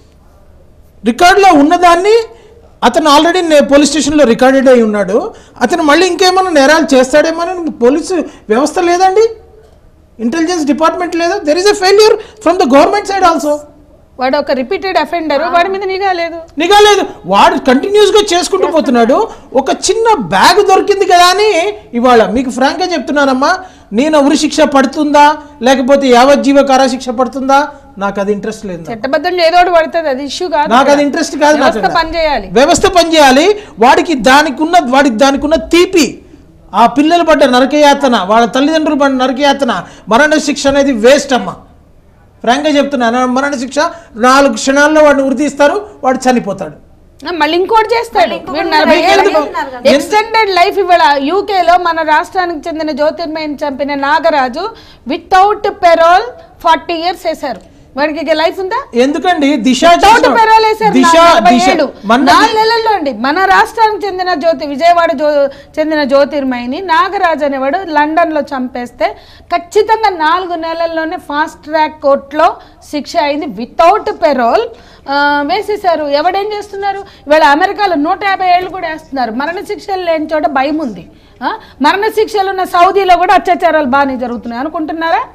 రికార్డులో ఉన్నదాన్ని అతను ఆల్రెడీ నే- పోలీస్ స్టేషన్లో రికార్డెడ్ అయి ఉన్నాడు అతను మళ్ళీ ఇంకేమైనా నేరాలు చేస్తాడేమో అని పోలీసు వ్యవస్థ లేదండి ఇంటెలిజెన్స్ డిపార్ట్మెంట్ లేదు there is a failure from the government side also వాడు ఒక రిపీటెడ్ అఫెండర్ వాడి మీద నిఘా లేదు నిఘా లేదు వాడు కంటిన్యూస్గా చేసుకుంటూ పోతున్నాడు ఒక చిన్న బ్యాగ్ దొరికింది కదా అని ఇవాళ మీకు ఫ్రాంక్గా చెప్తున్నానమ్మా నేను ఉరి శిక్ష పడుతుందా లేకపోతే యావజ్జీవ కారాశిక్ష పడుతుందా నాకు అది ఇంట్రెస్ట్ లేదు చట్టబద్ధంగా ఏదో ఒకటి పడుతుంది అది ఇష్యూ కాదు నాకు అది ఇంట్రెస్ట్ కాదు నాకు వ్యవస్థ పనిచేయాలి వ్యవస్థ పనిచేయాలి వాడికి దానికి ఉన్న వాడికి దానికి ఉన్న తీపి ఆ పిల్లలు పడ్డ నరకయాతన వాళ్ళ తల్లిదండ్రులు పడ్డ నరకయాతన మరణ శిక్ష అనేది వేస్ట్ అమ్మా ఫ్రాంక్గా చెప్తున్నాను మరణ శిక్ష నాలుగు క్షణాల్లో వాడిని ఉరితీస్తారు వాడు చనిపోతాడు ఆ, మళ్ళీ ఇంకోటి చేస్తాడు ఇంకొకరు వీడు నలభై నలభై ఏళ్ళు ఏళ్ళు చేస్తున్నారు కదా. ఎక్స్టెండెడ్ లైఫ్ ఇవాళ యూకేలో మన రాష్ట్రానికి చెందిన జ్యోతిర్మయిని చంపిన Nagaraju without parole forty years వేశారు వాడికి ఇక లైఫ్ ఉందా ఎందుకండి దిశ వితౌట్ చేసిన- పెరోల్ వేశారు దిశ నలభై దిశ ఏడు మన నాలుగు నెలల్లో అండి మన రాష్ట్రానికి చెందిన జ్యోతి విజయవాడ జ్యో చెందిన జ్యోతిర్మయిని నాగరాజు అనేవాడు లండన్ లో చంపేస్తే ఖచ్చితంగా నాలుగు నెలల్లోనే ఫాస్ట్ ట్రాక్ కోర్టులో శిక్ష అయింది వితౌట్ పెరోల్ వేసేసారు ఎవడేం చేస్తున్నారు ఇవాళ అమెరికాలో నూట యాభై ఏళ్ళు కూడా వేస్తున్నారు మరణ శిక్షలు లేని చోట భయం ఉంది ఆ? మరణ శిక్షలు ఉన్న సౌదీలో కూడా అత్యాచారాలు బాగానే జరుగుతున్నాయి అనుకుంటున్నారా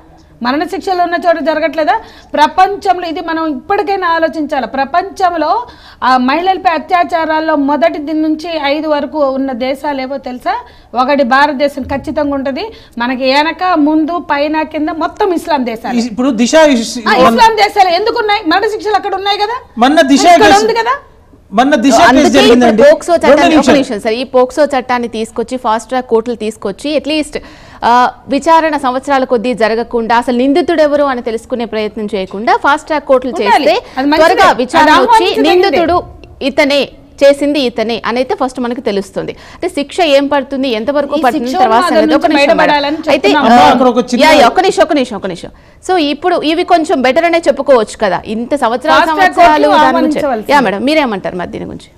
మరణశిక్షలు ఉన్న చోట జరగట్లేదా ప్రపంచంలో ఇది మనం ఇప్పటికైనా ఆలోచించాలి ప్రపంచంలో ఆ మహిళలపై అత్యాచారాల్లో మొదటి ది నుంచి ఐదు వరకు ఉన్న దేశాలు ఏవో తెలుసా ఒకటి భారతదేశం ఖచ్చితంగా ఉంటుంది మనకి వెనక ముందు పైన కింద మొత్తం ఇస్లాం దేశాలు ఇప్పుడు దిశ ఇస్- ఆ, ఇస్లాం దేశాలు ఎందుకు ఉన్నాయి మరణశిక్షలు అక్కడ ఉన్నాయి కదా మొన్న దిశ ఇక్కడ కేసు- ఉంది కదా మొన్న దిశ కేసు అందుకే ఇప్పుడు జరిగిందండి పోక్సో రెండు చట్టాన్ని ఒక నిమిషాలు. నిమిషం సార్ ఈ పోక్సో చట్టాన్ని తీసుకొచ్చి ఫాస్ట్ ట్రాక్ కోర్టులు తీసుకొచ్చి అట్లీస్ట్ విచారణ సంవత్సరాల కొద్దీ జరగకుండా అసలు నిందితుడు ఎవరు అని తెలుసుకునే ప్రయత్నం చేయకుండా ఫాస్ట్ ట్రాక్ కోర్టులు ఉండాలి. చేస్తే అది మంచిదే. త్వరగా అది విచారణ వచ్చి ఆహ్వానించదగినదే. నిందితుడు ఇతనే చేసింది ఇతనే అనైతే ఫస్ట్ మనకు తెలుస్తుంది అంటే శిక్ష ఏం పడుతుంది ఎంతవరకు ఈ పడుతుంది శిక్ష తర్వాత ఉన్మాదం సంగతి. ఒక నుంచి నిమిషం బయటపడాలని మేడం. అయితే చెప్తున్నాం. అమ్మా, ఆ, అక్కడ ఒక చిన్న- యా, యా, ఒక్క నిమిషం ఒక నిమిషం ఒక నిమిషం సో ఇప్పుడు ఇవి కొంచెం బెటర్ అనే చెప్పుకోవచ్చు కదా ఇంత సంవత్సరాల Fast track సంవత్సరాలు కోర్టులు దాని గురించి ఆహ్వానించవలసిందే. యా మేడం మీరేమంటారు మరి దీని గురించి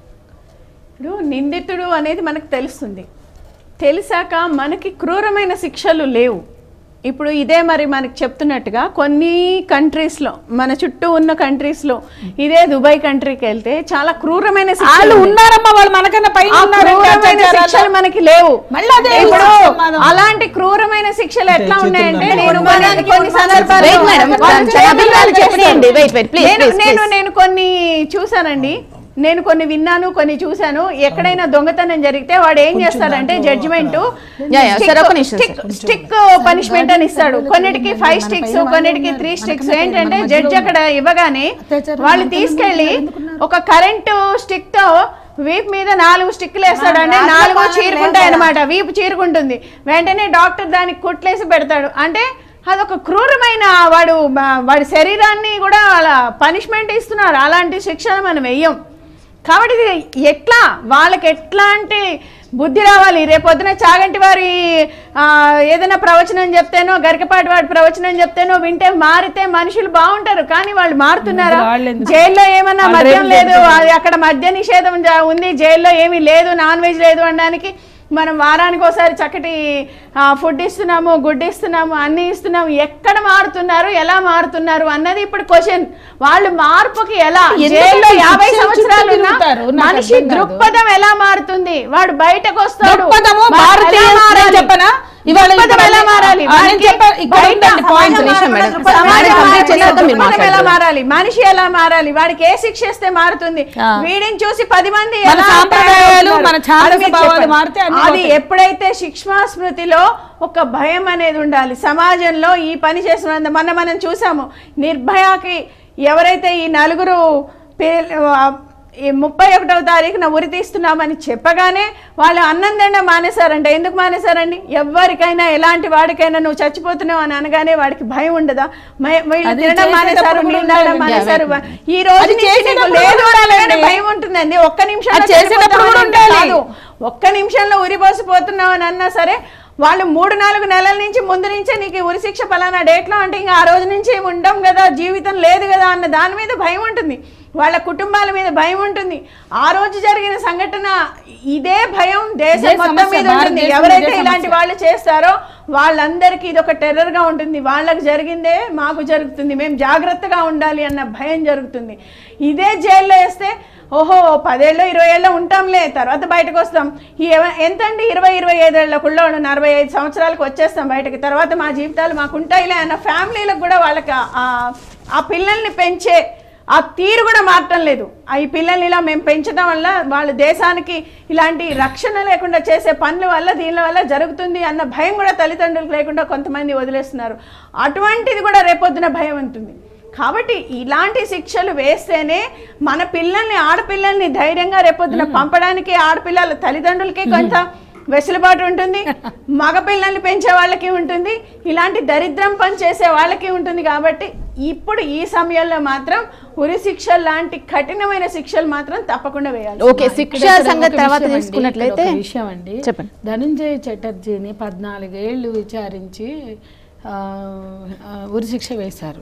ఇప్పుడు నిందితుడు అనేది మనకు తెలుస్తుంది తెలిసాక మనకి క్రూరమైన శిక్షలు లేవు ఇప్పుడు ఇదే మరి మనకి చెప్తున్నట్టుగా కొన్ని కంట్రీస్లో మన చుట్టూ ఉన్న కంట్రీస్లో ఇదే దుబాయ్ కంట్రీకి వెళ్తే చాలా క్రూరమైన వాళ్ళు శిక్షలు ఉన్నాయి. ఉన్నారమ్మా వాళ్ళు మనకన్నా పైన ఆ ఉన్నారంటే క్రూరమైన అత్యాచారాలు. శిక్షలు మనకి లేవు మళ్ళీ అదే ఇప్పుడు ఉన్మాదం. అలాంటి క్రూరమైన శిక్షలు ఎట్లా చేతులు ఉన్నాయంటే నమ్మకం. నేను కొన్ని- కొన్ని సందర్భాల్లో Wait, madam. వాళ్ళు చాలా చాలా అభిప్రాయాలు చెప్పనీయండి. Wait, wait, please, నేను please, నేను please. నేను కొన్ని చూసానండి నేను కొన్ని విన్నాను కొన్ని చూశాను ఎక్కడైనా దొంగతనం జరిగితే వాడు ఏం చేస్తాడంటే జడ్జిమెంట్ యా, యా, సరే, ఒక నిమిషం, స్టిక్ స్టిక్ పనిష్మెంట్ అని ఇస్తాడు కొన్నిటికి ఫైవ్ స్టిక్స్ కొన్నిటికి త్రీ స్టిక్స్ ఏంటంటే జడ్జి అక్కడ ఇవ్వగానే వాళ్ళు తీసుకెళ్లి ఒక కరెంటు స్టిక్ తో వీపు మీద నాలుగు స్టిక్లు వేస్తాడండి నాలుగు చీరుకుంటాయి అనమాట వీపు చీరుకుంటుంది వెంటనే డాక్టర్ దానికి కుట్లేసి పెడతాడు అంటే అదొక క్రూరమైన వాడు బ- వాడి శరీరాన్ని కూడా అలా పనిష్మెంట్ ఇస్తున్నారు అలాంటి శిక్షను మనం వెయ్యం కాబట్టి ఇది ఎట్లా వాళ్ళకి ఎట్లాంటి బుద్ధి రావాలి రేపొద్దున చాగంటి వారి ఆ, ఏదైనా ప్రవచనం చెప్తేనో గరికపాటి వాడి ప్రవచనం చెప్తేనో వింటే మారితే మనుషులు బాగుంటారు కానీ వాళ్ళు మారుతున్నారా వాళ్ళు ఎందుకు? జైల్లో ఏమన్నా వాళ్ళు మద్యం రేపు లేదు అది అక్కడ మద్య నిషేధం జ- ఉంది జైల్లో ఏమీ లేదు నాన్ వెజ్ లేదు అనడానికి మనం వారానికి ఒకసారి చక్కటి ఫుడ్ ఇస్తున్నాము గుడ్ ఇస్తున్నాము అన్ని ఇస్తున్నాము ఎక్కడ మారుతున్నారు ఎలా మారుతున్నారు అన్నది ఇప్పుడు క్వశ్చన్ వాళ్ళు మార్పుకి ఎలా ఎందుకు జైల్లో ఈ యాభై శిక్షల సంవత్సరాలు చుట్టూ ఉన్నా తిరుగుతారు? నాకు మనిషి అర్థం కాదు. దృక్పథం ఎలా మారుతుంది వాడు బయటకు వస్తాడు దృక్పథము మరి భారతీయ ఎలా మారాలి? చెప్పనా? ఇవాళ దృక్పథం ఇక్కడ ఎలా మారాలి ఆ, నేను వాడికి చెప్పా- ఇక్కడ బయట ఉందండి point. సమాజం నిమిషం మేడం. దృక్పథం సమాజం ఎలా complete మారాలి? చేశాక మీరు దృక్పథం ఎలా మాట్లాడతారు. మారాలి మనిషి ఎలా మారాలి వాడికి ఏ శిక్ష ఇస్తే మారుతుంది ఆ. వీడిని చూసి పది మంది మన ఎలా సాంప్రదాయాలు, తయారవుతున్నారు? మన ఛాందస అది మీరు భావాలు చెప్పండి. మారితే అన్ని అది పోతాయి. ఎప్పుడైతే శిక్షా స్మృతిలో ఒక భయం అనేది ఉండాలి సమాజంలో ఈ పని చేసిన మొన్న మనం చూసాము నిర్భయాకి ఎవరైతే ఈ నలుగురు పే- ఆ, ఈ ముప్పై ఒకటవ తారీఖున ఉరి తీస్తున్నామని చెప్పగానే వాళ్ళు అన్నం తినడం మానేశారంట ఎందుకు మానేశారండి ఎవరికైనా ఎలాంటి వాడికైనా నువ్వు చచ్చిపోతున్నావు అని అనగానే వాడికి భయం ఉండదా మ- వీళ్ళు అది తినడం చేసేటప్పుడు మానేశారు కూడా నీళ్ళు తాగడం ఉండాలి. మానేశారు ఈ రోజు అది నుంచి నీకు చేసేటప్పుడు లేదు కూడా అనగానే ఉండాలండి. భయం ఉంటుందండి ఒక్క నిమిషంలో అది చేసేటప్పుడు కూడా చనిపోతామని ఉండాలి. కాదు. ఒక్క నిమిషంలో ఉరిపోసిపోతున్నావు అని అన్నా సరే వాళ్ళు మూడు నాలుగు నెలల నుంచి ముందు నుంచే నీకు ఈ ఉరిశిక్ష పలానా డేట్లో అంటే ఇంకా ఆ రోజు నుంచి ఏమి ఉండం కదా జీవితం లేదు కదా అన్న దాని మీద భయం ఉంటుంది వాళ్ళ కుటుంబాల మీద భయం ఉంటుంది ఆ రోజు జరిగిన సంఘటన ఇదే భయం దేశం ఇదే మొత్తం సమస్య, మీద ఉంటుంది భారతదేశం ఎవరైతే ఇదే ఇలాంటి సమస్య. వాళ్ళు చేస్తారో వాళ్ళందరికీ ఇది ఒక టెర్రర్ గా ఉంటుంది వాళ్ళకి జరిగిందే మాకు జరుగుతుంది మేము జాగ్రత్తగా ఉండాలి అన్న భయం జరుగుతుంది ఇదే జైల్లో వేస్తే ఓహో పదేళ్ళు ఇరవై ఏళ్ళు ఉంటాంలే తర్వాత బయటకు వస్తాం ఈ ఎవ- ఎంతండి ఇరవై ఇరవై ఐదేళ్ల కుళ్ళోళ్ళు నలభై ఐదు సంవత్సరాలకు వచ్చేస్తాం బయటకి తర్వాత మా జీవితాలు మాకు ఉంటాయిలే అన్న ఫ్యామిలీలకు కూడా వాళ్ళకి ఆ- ఆ- ఆ పిల్లల్ని పెంచే ఆ తీరు కూడా మారటం లేదు ఆ ఈ పిల్లల్ని ఇలా మేము పెంచడం వల్ల వాళ్ళ దేశానికి ఇలాంటి రక్షణ లేకుండా చేసే పనుల వల్ల దీని వల్ల జరుగుతుంది అన్న భయం కూడా తల్లిదండ్రులకు లేకుండా కొంతమంది వదిలేస్తున్నారు అటువంటిది కూడా రేపొద్దున భయం ఉంటుంది కాబట్టి ఇలాంటి శిక్షలు వేస్తేనే మన పిల్లల్ని ఆడపిల్లల్ని ధైర్యంగా రేపొద్దున పంపడానికి ఆడపిల్లల తల్లిదండ్రులకి కొంత వెసులుబాటు ఉంటుంది మగ పిల్లల్ని పెంచే వాళ్ళకి ఉంటుంది ఇలాంటి దరిద్రం పని చేసే వాళ్ళకి ఉంటుంది కాబట్టి ఇప్పుడు ఈ సమయంలో మాత్రం ఉరి శిక్షలు లాంటి కఠినమైన శిక్షలు మాత్రం తప్పకుండా వేయాలి ఓకే శిక్ష ఇక్కడ ఒక సంగతి తర్వాత విషయం అండి, తీసుకున్నట్లయితే ఇక్కడ ఒక విషయం అండి చెప్పండి. ధనంజయ్ చటర్జీని పద్నాలుగేళ్లు విచారించి ఆ, ఆ, ఉరిశిక్ష వేశారు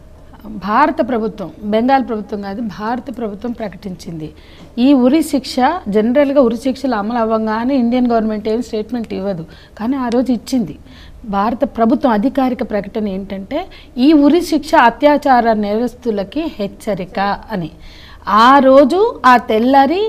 భారత ప్రభుత్వం బెంగాల్ ప్రభుత్వం కాదు భారత ప్రభుత్వం ప్రకటించింది ఈ ఉరి శిక్ష జనరల్గా ఉరి శిక్షలు అమలు అవ్వగానే ఇండియన్ గవర్నమెంట్ ఏం స్టేట్మెంట్ ఇవ్వదు కానీ ఆ రోజు ఇచ్చింది భారత ప్రభుత్వం అధికారిక ప్రకటన ఏంటంటే ఈ ఉరి శిక్ష అత్యాచార నేరస్తులకి హెచ్చరిక అని ఆ రోజు ఆ తెల్లారి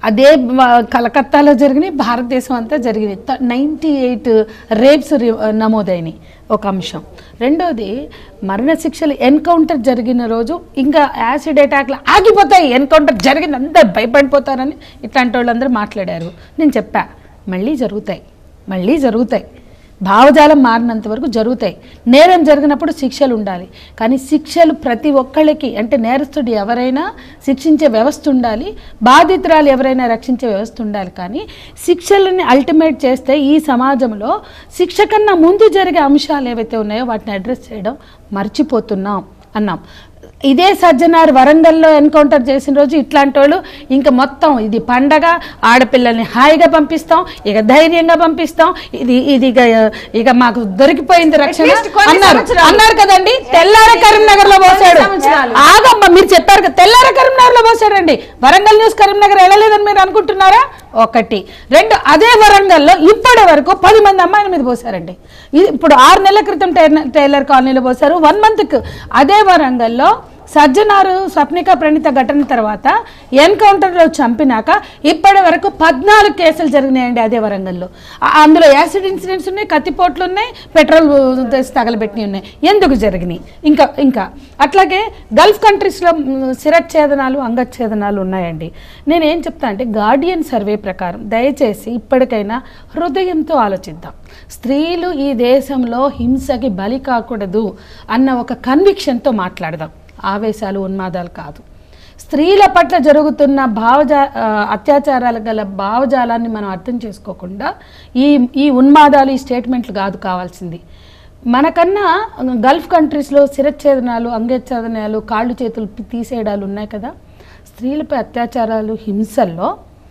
అదే మ- కలకత్తాలో జరిగినాయి భారతదేశం అంతా జరిగినాయి నైంటీ ఎయిట్ రేప్స్ నమోదైనాయి ఒక అంశం రెండోది మరణశిక్షలు ఎన్కౌంటర్ జరిగిన రోజు ఇంకా యాసిడ్ అటాక్లు ఆగిపోతాయి ఎన్కౌంటర్ జరిగింది అందరు భయపడిపోతారని ఇట్లాంటి వాళ్ళందరూ మాట్లాడారు నేను చెప్పా మళ్ళీ జరుగుతాయి మళ్ళీ జరుగుతాయి భావజాలం మారినంత వరకు జరుగుతాయి నేరం జరిగినప్పుడు శిక్షలు ఉండాలి కానీ శిక్షలు ప్రతి ఒక్కళ్ళకి అంటే నేరస్తుడు ఎవరైనా శిక్షించే వ్యవస్థ ఉండాలి బాధితురాలు ఎవరైనా రక్షించే వ్యవస్థ ఉండాలి కానీ శిక్షలని అల్టిమేట్ చేస్తే ఈ సమాజంలో శిక్ష కన్నా ముందు జరిగే అంశాలు ఏవైతే ఉన్నాయో వాటిని అడ్రస్ చేయడం మర్చిపోతున్నాం అన్నాం ఇదే సజ్జనార్ వరంగల్లో ఎన్కౌంటర్ చేసిన రోజు ఇట్లాంటి వాళ్ళు ఇంకా మొత్తం ఇది పండగ ఆడపిల్లల్ని హాయిగా పంపిస్తాం ఇక ధైర్యంగా పంపిస్తాం ఇది ఇది ఇక ఇక మాకు దొరికిపోయింది రక్షణ At least కొన్ని అన్నారు సంవత్సరాలు. అన్నారు కదండి తెల్లార కరీంనగర్ లో పోసాడు సంవత్సరాలు. ఆగమ్మ మీరు చెప్పారు కదా తెల్లార కరీంనగర్ లో పోసాడండి వరంగల్ న్యూస్ కరీంనగర్ వెళ్ళలేదని మీరు అనుకుంటున్నారా ఒకటి రెండు అదే వరంగల్లో ఇప్పటి వరకు పది మంది అమ్మాయిల మీద పోసారండి ఇది ఇప్పుడు ఆరు నెలల క్రితం టైలర్ టైలర్ కాలనీలో పోసారు వన్ మంత్కి అదే వరంగల్లో సజ్జనారు స్వప్నిక ప్రణీత ఘటన తర్వాత ఎన్కౌంటర్లో చంపినాక ఇప్పటి వరకు పద్నాలుగు కేసులు జరిగినాయండి అదే వరంగల్లో ఆ- అందులో యాసిడ్ ఇన్సిడెంట్స్ ఉన్నాయి కత్తిపోట్లు ఉన్నాయి పెట్రోల్ తెచ్చి తగలబెట్టినవి ఉన్నాయి ఎందుకు జరిగినాయి ఇంకా ఇంకా అట్లాగే గల్ఫ్ కంట్రీస్లో మ్, శిరచ్ఛేదనాలు అంగచ్ఛేదనాలు ఉన్నాయండి నేను ఏం చెప్తా అంటే గార్డియన్ సర్వే ప్రకారం దయచేసి ఇప్పటికైనా హృదయంతో ఆలోచిద్దాం స్త్రీలు ఈ దేశంలో హింసకి బలి కాకూడదు అన్న ఒక కన్విక్షన్తో మాట్లాడదాం ఆవేశాలు ఉన్మాదాలు కాదు స్త్రీల పట్ల జరుగుతున్న భావజా ఆ, అత్యాచారాలు గల భావజాలాన్ని మనం అర్థం చేసుకోకుండా ఈ ఈ ఉన్మాదాలు ఈ స్టేట్మెంట్లు కాదు కావాల్సింది మనకన్నా గల్ఫ్ కంట్రీస్లో శిరచ్ఛేదనాలు అంగచ్ఛేదనాలు కాళ్ళు చేతులు పి- తీసేయడాలు ఉన్నాయి కదా స్త్రీలపై అత్యాచారాలు హింసల్లో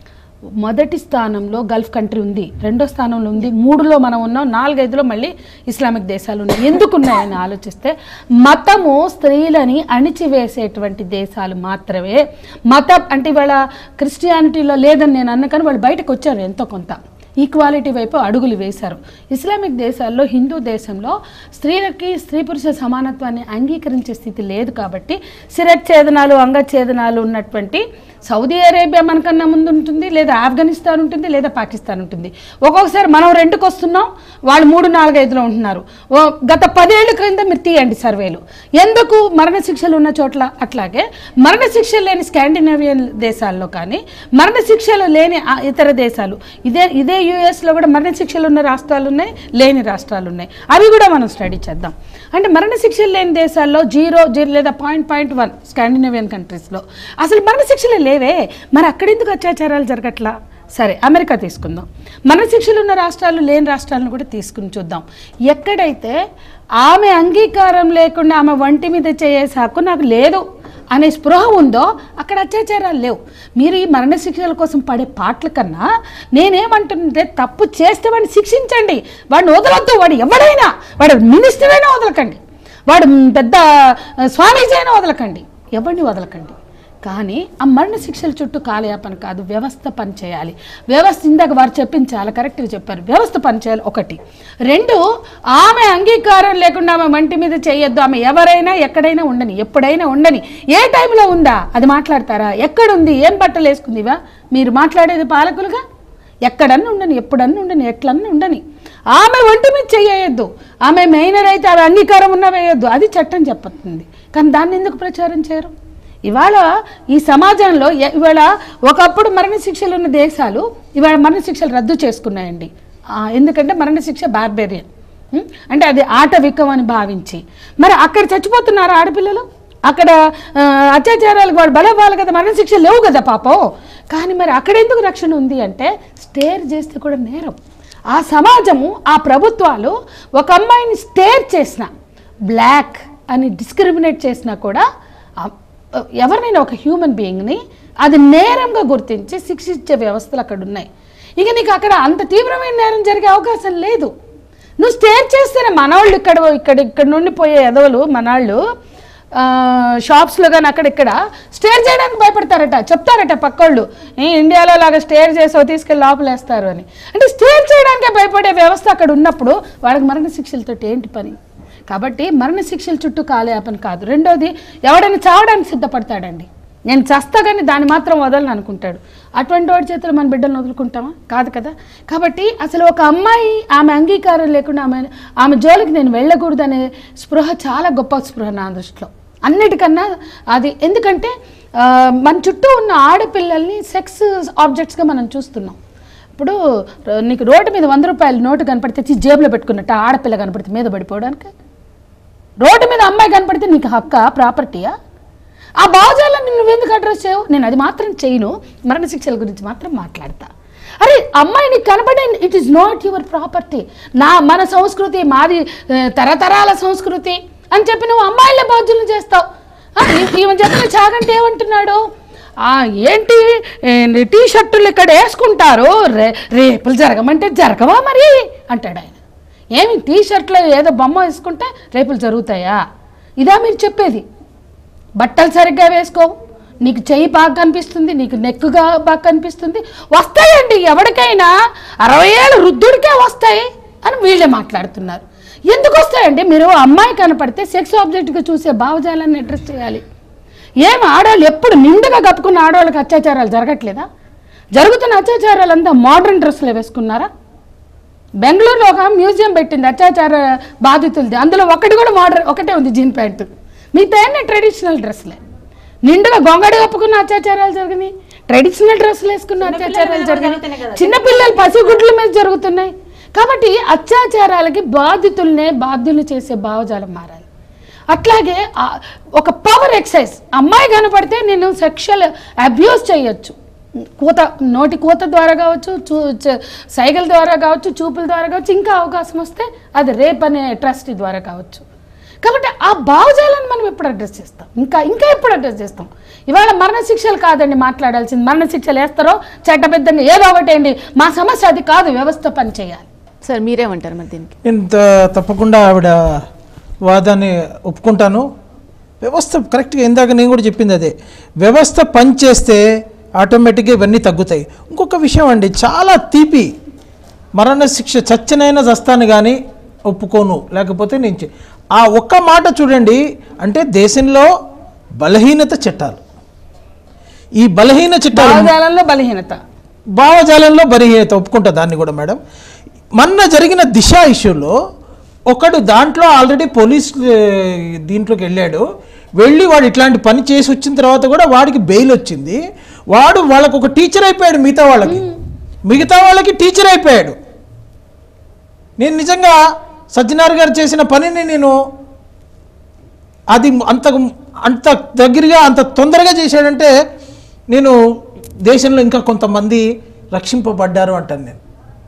మొదటి స్థానంలో గల్ఫ్ కంట్రీ ఉంది రెండో స్థానంలో ఉంది మూడులో మనం ఉన్నాం నాలుగైదులో మళ్ళీ ఇస్లామిక్ దేశాలు ఉన్నాయి ఎందుకు ఉన్నాయని ఆలోచిస్తే మతము స్త్రీలని అణిచివేసేటువంటి దేశాలు మాత్రమే మతం అంటే ఇవాళ క్రిస్టియానిటీలో లేదని నేను అన్న కానీ వాళ్ళు బయటకు వచ్చారు ఎంతో కొంత ఈక్వాలిటీ వైపు అడుగులు వేశారు ఇస్లామిక్ దేశాల్లో హిందూ దేశంలో స్త్రీలకి స్త్రీ పురుష సమానత్వాన్ని అంగీకరించే స్థితి లేదు కాబట్టి శిరచ్ఛేదనాలు అంగచ్ఛేదనాలు ఉన్నటువంటి సౌదీ అరేబియా మనకన్నా ముందు ఉంటుంది లేదా ఆఫ్ఘనిస్తాన్ ఉంటుంది లేదా పాకిస్తాన్ ఉంటుంది ఒక్కొక్కసారి మనం రెండుకు వస్తున్నాం వాళ్ళు మూడు నాలుగు ఐదులో ఉంటున్నారు ఓ గత పదేళ్ల క్రింద మీరు తీయండి సర్వేలు ఎందుకు మరణశిక్షలు ఉన్న చోట్ల అట్లాగే మరణశిక్షలు లేని స్కాండినేవియన్ దేశాల్లో కానీ మరణశిక్షలు లేని ఆ ఇతర దేశాలు ఇదే ఇదే యుఎస్లో కూడా మరణశిక్షలు ఉన్న రాష్ట్రాలు ఉన్నాయి లేని రాష్ట్రాలు ఉన్నాయి అవి కూడా మనం స్టడీ చేద్దాం అంటే మరణశిక్షలు లేని దేశాల్లో జీరో జీరో లేదా పాయింట్ పాయింట్ వన్ స్కాండినేవియన్ కంట్రీస్లో అసలు మరణశిక్షలు లేవే మరి అక్కడెందుకు అత్యాచారాలు జరగట్లా సరే అమెరికా తీసుకుందాం మరణశిక్షలు ఉన్న రాష్ట్రాలు లేని రాష్ట్రాలను కూడా తీసుకుని చూద్దాం ఎక్కడైతే ఆమె అంగీకారం లేకుండా ఆమె వంటి మీద చేసే హక్కు నాకు లేదు అనే స్పృహ ఉందో అక్కడ అత్యాచారాలు లేవు మీరు ఈ మరణశిక్షల కోసం పడే పాటల కన్నా నేనేమంటుంటే తప్పు చేస్తే వాడిని శిక్షించండి వాడిని వదలొద్దు వాడు ఎవడైనా వాడు మినిస్టర్ అయినా వదలకండి వాడు మ్, పెద్ద ఆ, స్వామీజీ అయినా వదలకండి ఎవరిని వదలకండి కానీ ఆ మరణ శిక్షల చుట్టూ కాలయాపన కాదు వ్యవస్థ పని చేయాలి వ్యవస్థ ఇందాక వారు చెప్పింది చాలా కరెక్ట్గా చెప్పారు వ్యవస్థ పని చేయాలి ఒకటి రెండు ఆమె అంగీకారం లేకుండా ఆమె వంటి మీద చేయొద్దు ఆమె ఎవరైనా ఎక్కడైనా ఉండని ఎప్పుడైనా ఉండని ఏ టైంలో ఉందా అది మాట్లాడతారా ఎక్కడుంది ఏం బట్టలు వేసుకుందివా మీరు మాట్లాడేది పాలకులుగా ఎక్కడన్నా ఉండని ఎప్పుడన్నా ఉండని ఎట్లన్నా ఉండని ఆమె ఒంటి మీద చేయొద్దు ఆమె మైనర్ అయితే ఆమె అంగీకారం ఉన్నా వేయొద్దు అది చట్టం చెప్పుతుంది కానీ దాన్ని ఎందుకు ప్రచారం చేయరు ఇవాళ ఈ సమాజంలో ఎ- ఇవాళ ఒకప్పుడు మరణశిక్షలు ఉన్న దేశాలు ఇవాళ మరణశిక్షలు రద్దు చేసుకున్నాయండి ఆ, ఎందుకంటే మరణశిక్ష బార్బేరియన్ ఉం? అంటే అది ఆటవికం అని భావించి మరి అక్కడ చచ్చిపోతున్నారు ఆడపిల్లలు అక్కడ ఆ, అత్యాచారాలకు వాడు బలవ్వాలి కదా మరణశిక్ష లేవు కదా పాపం కానీ మరి అక్కడ ఎందుకు రక్షణ ఉంది అంటే స్టేర్ చేస్తే కూడా నేరం ఆ సమాజము ఆ ప్రభుత్వాలు ఒక అమ్మాయిని స్టేర్ చేసిన బ్లాక్ అని డిస్క్రిమినేట్ చేసినా కూడా ఆ- ఎవరినైనా ఒక హ్యూమన్ బీయింగ్ని అది నేరంగా గుర్తించి శిక్షించే వ్యవస్థలు అక్కడ ఉన్నాయి ఇక నీకు అక్కడ అంత తీవ్రమైన నేరం జరిగే అవకాశం లేదు నువ్వు స్టేర్ చేస్తేనే మనవాళ్ళు ఇక్కడ ఇక్కడ ఇక్కడ నుండి పోయే ఎదవలు మనవాళ్ళు ఆ, షాప్స్లో కానీ అక్కడ ఇక్కడ స్టేర్ చేయడానికి భయపడతారట చెప్తారట పక్కోళ్ళు ఏ ఇండియాలో లాగా స్టేర్ చేసావు తీసుకెళ్ళి లోపలేస్తారు అని అంటే స్టేర్ చేయడానికే భయపడే వ్యవస్థ అక్కడ ఉన్నప్పుడు వాళ్ళకి మరణ శిక్షలతో ఏంటి పని కాబట్టి మరణ శిక్షల చుట్టూ కాలయాపన కాదు రెండోది ఎవడైనా చావడానికి సిద్ధపడతాడండి నేను చస్తా కానీ దాన్ని మాత్రం వదలను అనుకుంటాడు అటువంటి వాడి చేతులు మన బిడ్డలను వదులుకుంటామా కాదు కదా కాబట్టి అసలు ఒక అమ్మాయి ఆమె అంగీకారం లేకుండా ఆమె ఆమె జోలికి నేను వెళ్ళకూడదనే స్పృహ చాలా గొప్ప స్పృహ నా దృష్టిలో అన్నిటికన్నా అది ఎందుకంటే ఆ, మన చుట్టూ ఉన్న ఆడపిల్లల్ని సెక్స్ ఆబ్జెక్ట్స్గా మనం చూస్తున్నాం ఇప్పుడు ర- నీకు రోడ్డు మీద వంద రూపాయలు నోటు కనపడితే తెచ్చి జేబులో పెట్టుకున్నట్టు ఆ ఆడపిల్ల కనపడితే మీద పడిపోవడానికి రోడ్డు మీద అమ్మాయి కనపడితే నీకు హక్కా ప్రాపర్టీయా ఆ భావజాలను నువ్వెందుకు అడ్రస్ చేయవు నేను అది మాత్రం చేయను మరణ శిక్షల గురించి మాత్రం మాట్లాడతా అరే అమ్మాయి నీకు కనపడే it is not your property నా మన సంస్కృతి మాది ఆ, తరతరాల సంస్కృతి అని చెప్పి నువ్వు అమ్మాయిల బాధ్యులు చేస్తావు ఆ, ఈ- ఈమె చెప్పిన చాగంటే ఏమంటున్నాడు ఆ, ఏంటి ఏ, టీ షర్టులు ఇక్కడ వేసుకుంటారు రే రేపులు జరగమంటే జరగవా మరి అంటాడు ఆయన ఏమి టీ షర్ట్లో ఏదో బొమ్మ వేసుకుంటే రేపులు జరుగుతాయా ఇదా మీరు చెప్పేది బట్టలు సరిగ్గా వేసుకో నీకు చెయ్యి బాగా కనిపిస్తుంది నీకు నెక్కుగా బాగా కనిపిస్తుంది వస్తాయండి ఎవరికైనా అరవై ఏళ్ళు వృద్ధుడికే వస్తాయి అని వీళ్ళే మాట్లాడుతున్నారు ఎందుకు వస్తాయండి మీరు అమ్మాయి కనపడితే సెక్స్ ఆబ్జెక్ట్గా చూసే భావజాలాన్ని అడ్రస్ చేయాలి ఏం ఆడవాళ్ళు ఎప్పుడు నిండుగా కప్పుకున్న ఆడవాళ్ళకి అత్యాచారాలు జరగట్లేదా జరుగుతున్న అత్యాచారాలంతా మోడర్న్ డ్రెస్సులు వేసుకున్నారా బెంగళూరులో ఒక మ్యూజియం పెట్టింది అత్యాచార బాధితులది అందులో ఒకటి కూడా మోడర్న్ ఒకటే ఉంది జీన్ ప్యాంటు మిగతా అన్ని ట్రెడిషనల్ డ్రెస్లే నిండుగా గొంగడి కప్పుకున్న అత్యాచారాలు జరిగినాయి ట్రెడిషనల్ డ్రెస్సులు వేసుకున్న అత్యాచారాలు జరిగినాయి చిన్నపిల్లలు పసిగుడ్ల మీద జరుగుతున్నాయి కాబట్టి అత్యాచారాలకి బాధితుల్నే బాధ్యులు చేసే భావజాలం మారాలి అట్లాగే ఆ ఒక పవర్ ఎక్సైజ్ అమ్మాయి కనపడితే నేను సెక్షువల్ అబ్యూస్ చేయొచ్చు కూత నోటి కూత ద్వారా కావచ్చు చూ చ- సైగల ద్వారా కావచ్చు చూపుల ద్వారా కావచ్చు ఇంకా అవకాశం వస్తే అది రేప్ అనే ట్రస్ట్ ద్వారా కావచ్చు కాబట్టి ఆ భావజాలను మనం ఎప్పుడు అడ్రస్ చేస్తాం ఇంకా ఇంకా ఎప్పుడు అడ్రస్ చేస్తాం ఇవాళ మరణ శిక్షలు కాదండి మాట్లాడాల్సింది మరణ శిక్షలు వేస్తారో చట్టబద్ధంగా ఏదో ఒకటేండి మా సమస్య అది కాదు వ్యవస్థ పని చేయాలి సార్ మీరేమంటారు మరి దీనికి నేను త- తప్పకుండా ఆవిడ వాదాన్ని ఒప్పుకుంటాను వ్యవస్థ కరెక్ట్గా ఇందాక నేను కూడా చెప్పింది అదే వ్యవస్థ పనిచేస్తే ఆటోమేటిక్గా ఇవన్నీ తగ్గుతాయి ఇంకొక విషయం అండి చాలా తీపి మరణ శిక్ష చచ్చనైనా చస్తాను కానీ ఒప్పుకోను లేకపోతే నేను చే- ఆ ఒక్క మాట చూడండి అంటే దేశంలో బలహీనత చట్టాలు ఈ బలహీన చట్టాలు భావజాలంలో బలహీనత భావజాలంలో బలహీనత ఒప్పుకుంటా దాన్ని కూడా మేడం మొన్న జరిగిన దిశ ఇష్యూలో ఒకడు దాంట్లో ఆల్రెడీ పోలీస్ ఏ, దీంట్లోకి వెళ్ళాడు వెళ్ళి వాడు ఇట్లాంటి పని చేసి వచ్చిన తర్వాత కూడా వాడికి బెయిల్ వచ్చింది వాడు వాళ్ళకు ఒక టీచర్ అయిపోయాడు మిగతా వాళ్ళకి మిగతా వాళ్ళకి టీచర్ అయిపోయాడు నేను నిజంగా సజ్జనార్ గారు చేసిన పనిని నేను అది అంత అంత దగ్గరగా అంత తొందరగా చేశాడంటే నేను దేశంలో ఇంకా కొంతమంది రక్షింపబడ్డారు అంటాను నేను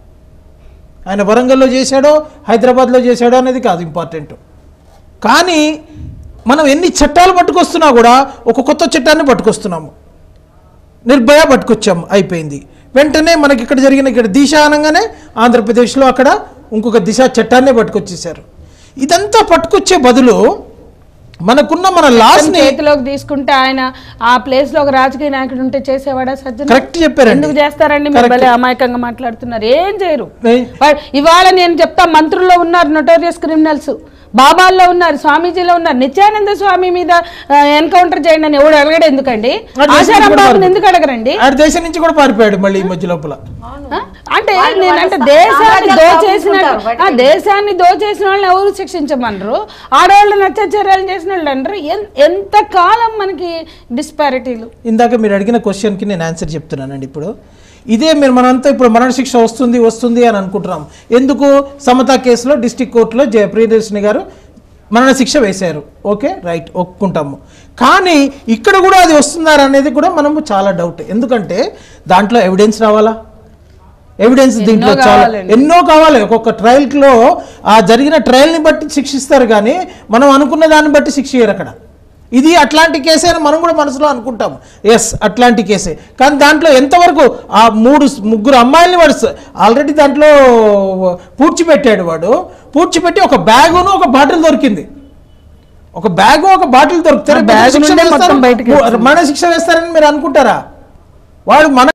ఆయన వరంగల్లో చేశాడో హైదరాబాద్లో చేశాడో అనేది కాదు ఇంపార్టెంట్ కానీ మనం ఎన్ని చట్టాలు పట్టుకొస్తున్నా కూడా ఒక కొత్త చట్టాన్ని పట్టుకొస్తున్నాము నిర్భయ పట్టుకొచ్చాము అయిపోయింది వెంటనే మనకి ఇక్కడ జరిగిన ఇక్కడ దిశ అనగానే ఆంధ్రప్రదేశ్లో అక్కడ ఇంకొక దిశ చట్టాన్నే పట్టుకొచ్చేసారు ఇదంతా పట్టుకొచ్చే బదులు మనకున్న మన లాస్ని చేతిలోకి తీసుకుంటే ఆయన ఆ ప్లేస్ లో ఒక రాజకీయ నాయకుడు ఉంటే చేసేవాడా సజ్జన కరెక్ట్ చెప్పారండి ఎందుకు చేస్తారండి మీరు Correct. భలే అమాయకంగా మాట్లాడుతున్నారు ఏం చేయరు నే- వా- ఇవాళ నేను చెప్తా మంత్రుల్లో ఉన్నారు నొటోరియస్ క్రిమినల్స్ బాబాల్లో ఉన్నారు స్వామీజీలో ఉన్నారు నిత్యానంద స్వామి మీద ఎన్కౌంటర్ చేయండి అని ఎవడు అడగడు ఎందుకండి ఆ దేశం నుంచి ఆశారాం కూడా బాబుని పారిపోయాడు. ఎందుకు అడగరండి ఆడ దేశం నుంచి కూడా పారిపోయాడు మళ్ళీ ఈ మధ్య లోపల ఆ? అంటే వాళ్ళు నేనంటే వాళ్ళ దేశాన్ని సామ్రాజ్యాలు దోచేసిన స్థాపించుకుంటారు ఆ దేశాన్ని దోచేసిన వాళ్ళని ఎవరు శిక్షించమనరు ఆడవాళ్ళని అత్యాచారాలు చేసిన వాళ్ళు అనరు ఎన్- ఎంత కాలం మనకి డిస్పారిటీలు ఇందాక మీరు అడిగిన క్వశ్చన్కి నేను ఆన్సర్ చెప్తున్నానండి ఇప్పుడు ఇదే మీరు మనంతా ఇప్పుడు మరణ శిక్ష వస్తుంది వస్తుంది అని అనుకుంటున్నాం ఎందుకు సమతా కేసులో డిస్టిక్ కోర్టులో జయ ప్రియదర్శిని గారు మరణ శిక్ష వేశారు ఓకే రైట్ ఒప్పుకుంటాము కానీ ఇక్కడ కూడా అది వస్తుందా అనేది కూడా మనము చాలా డౌట్ ఎందుకంటే దాంట్లో ఎవిడెన్స్ రావాలా ఎవిడెన్స్ దీంట్లో ఎన్నో చాలా కావాలండి. ఎన్నో కావాలి ఒక్కొక్క ట్రయల్లో ఆ జరిగిన ట్రయల్ని బట్టి శిక్షిస్తారు కానీ మనం అనుకున్న దాన్ని బట్టి శిక్ష చేయరు అక్కడ ఇది అట్లాంటి కేసే అని మనం కూడా మనసులో అనుకుంటాం ఎస్ అట్లాంటి కేసే కానీ దాంట్లో ఎంతవరకు ఆ మూడు ముగ్గురు అమ్మాయిల్ని వాడు ఆల్రెడీ దాంట్లో పూడ్చిపెట్టాడు వాడు పూడ్చిపెట్టి ఒక బ్యాగును ఒక బాటిల్ దొరికింది ఒక బ్యాగు ఒక బాటిల్ దొరికితే ఆ బ్యాగ్ శిక్ష నుండే వేస్తారు? మొత్తం బయటకు మరణ శిక్ష వేస్తారని మీరు అనుకుంటారా వాడు మన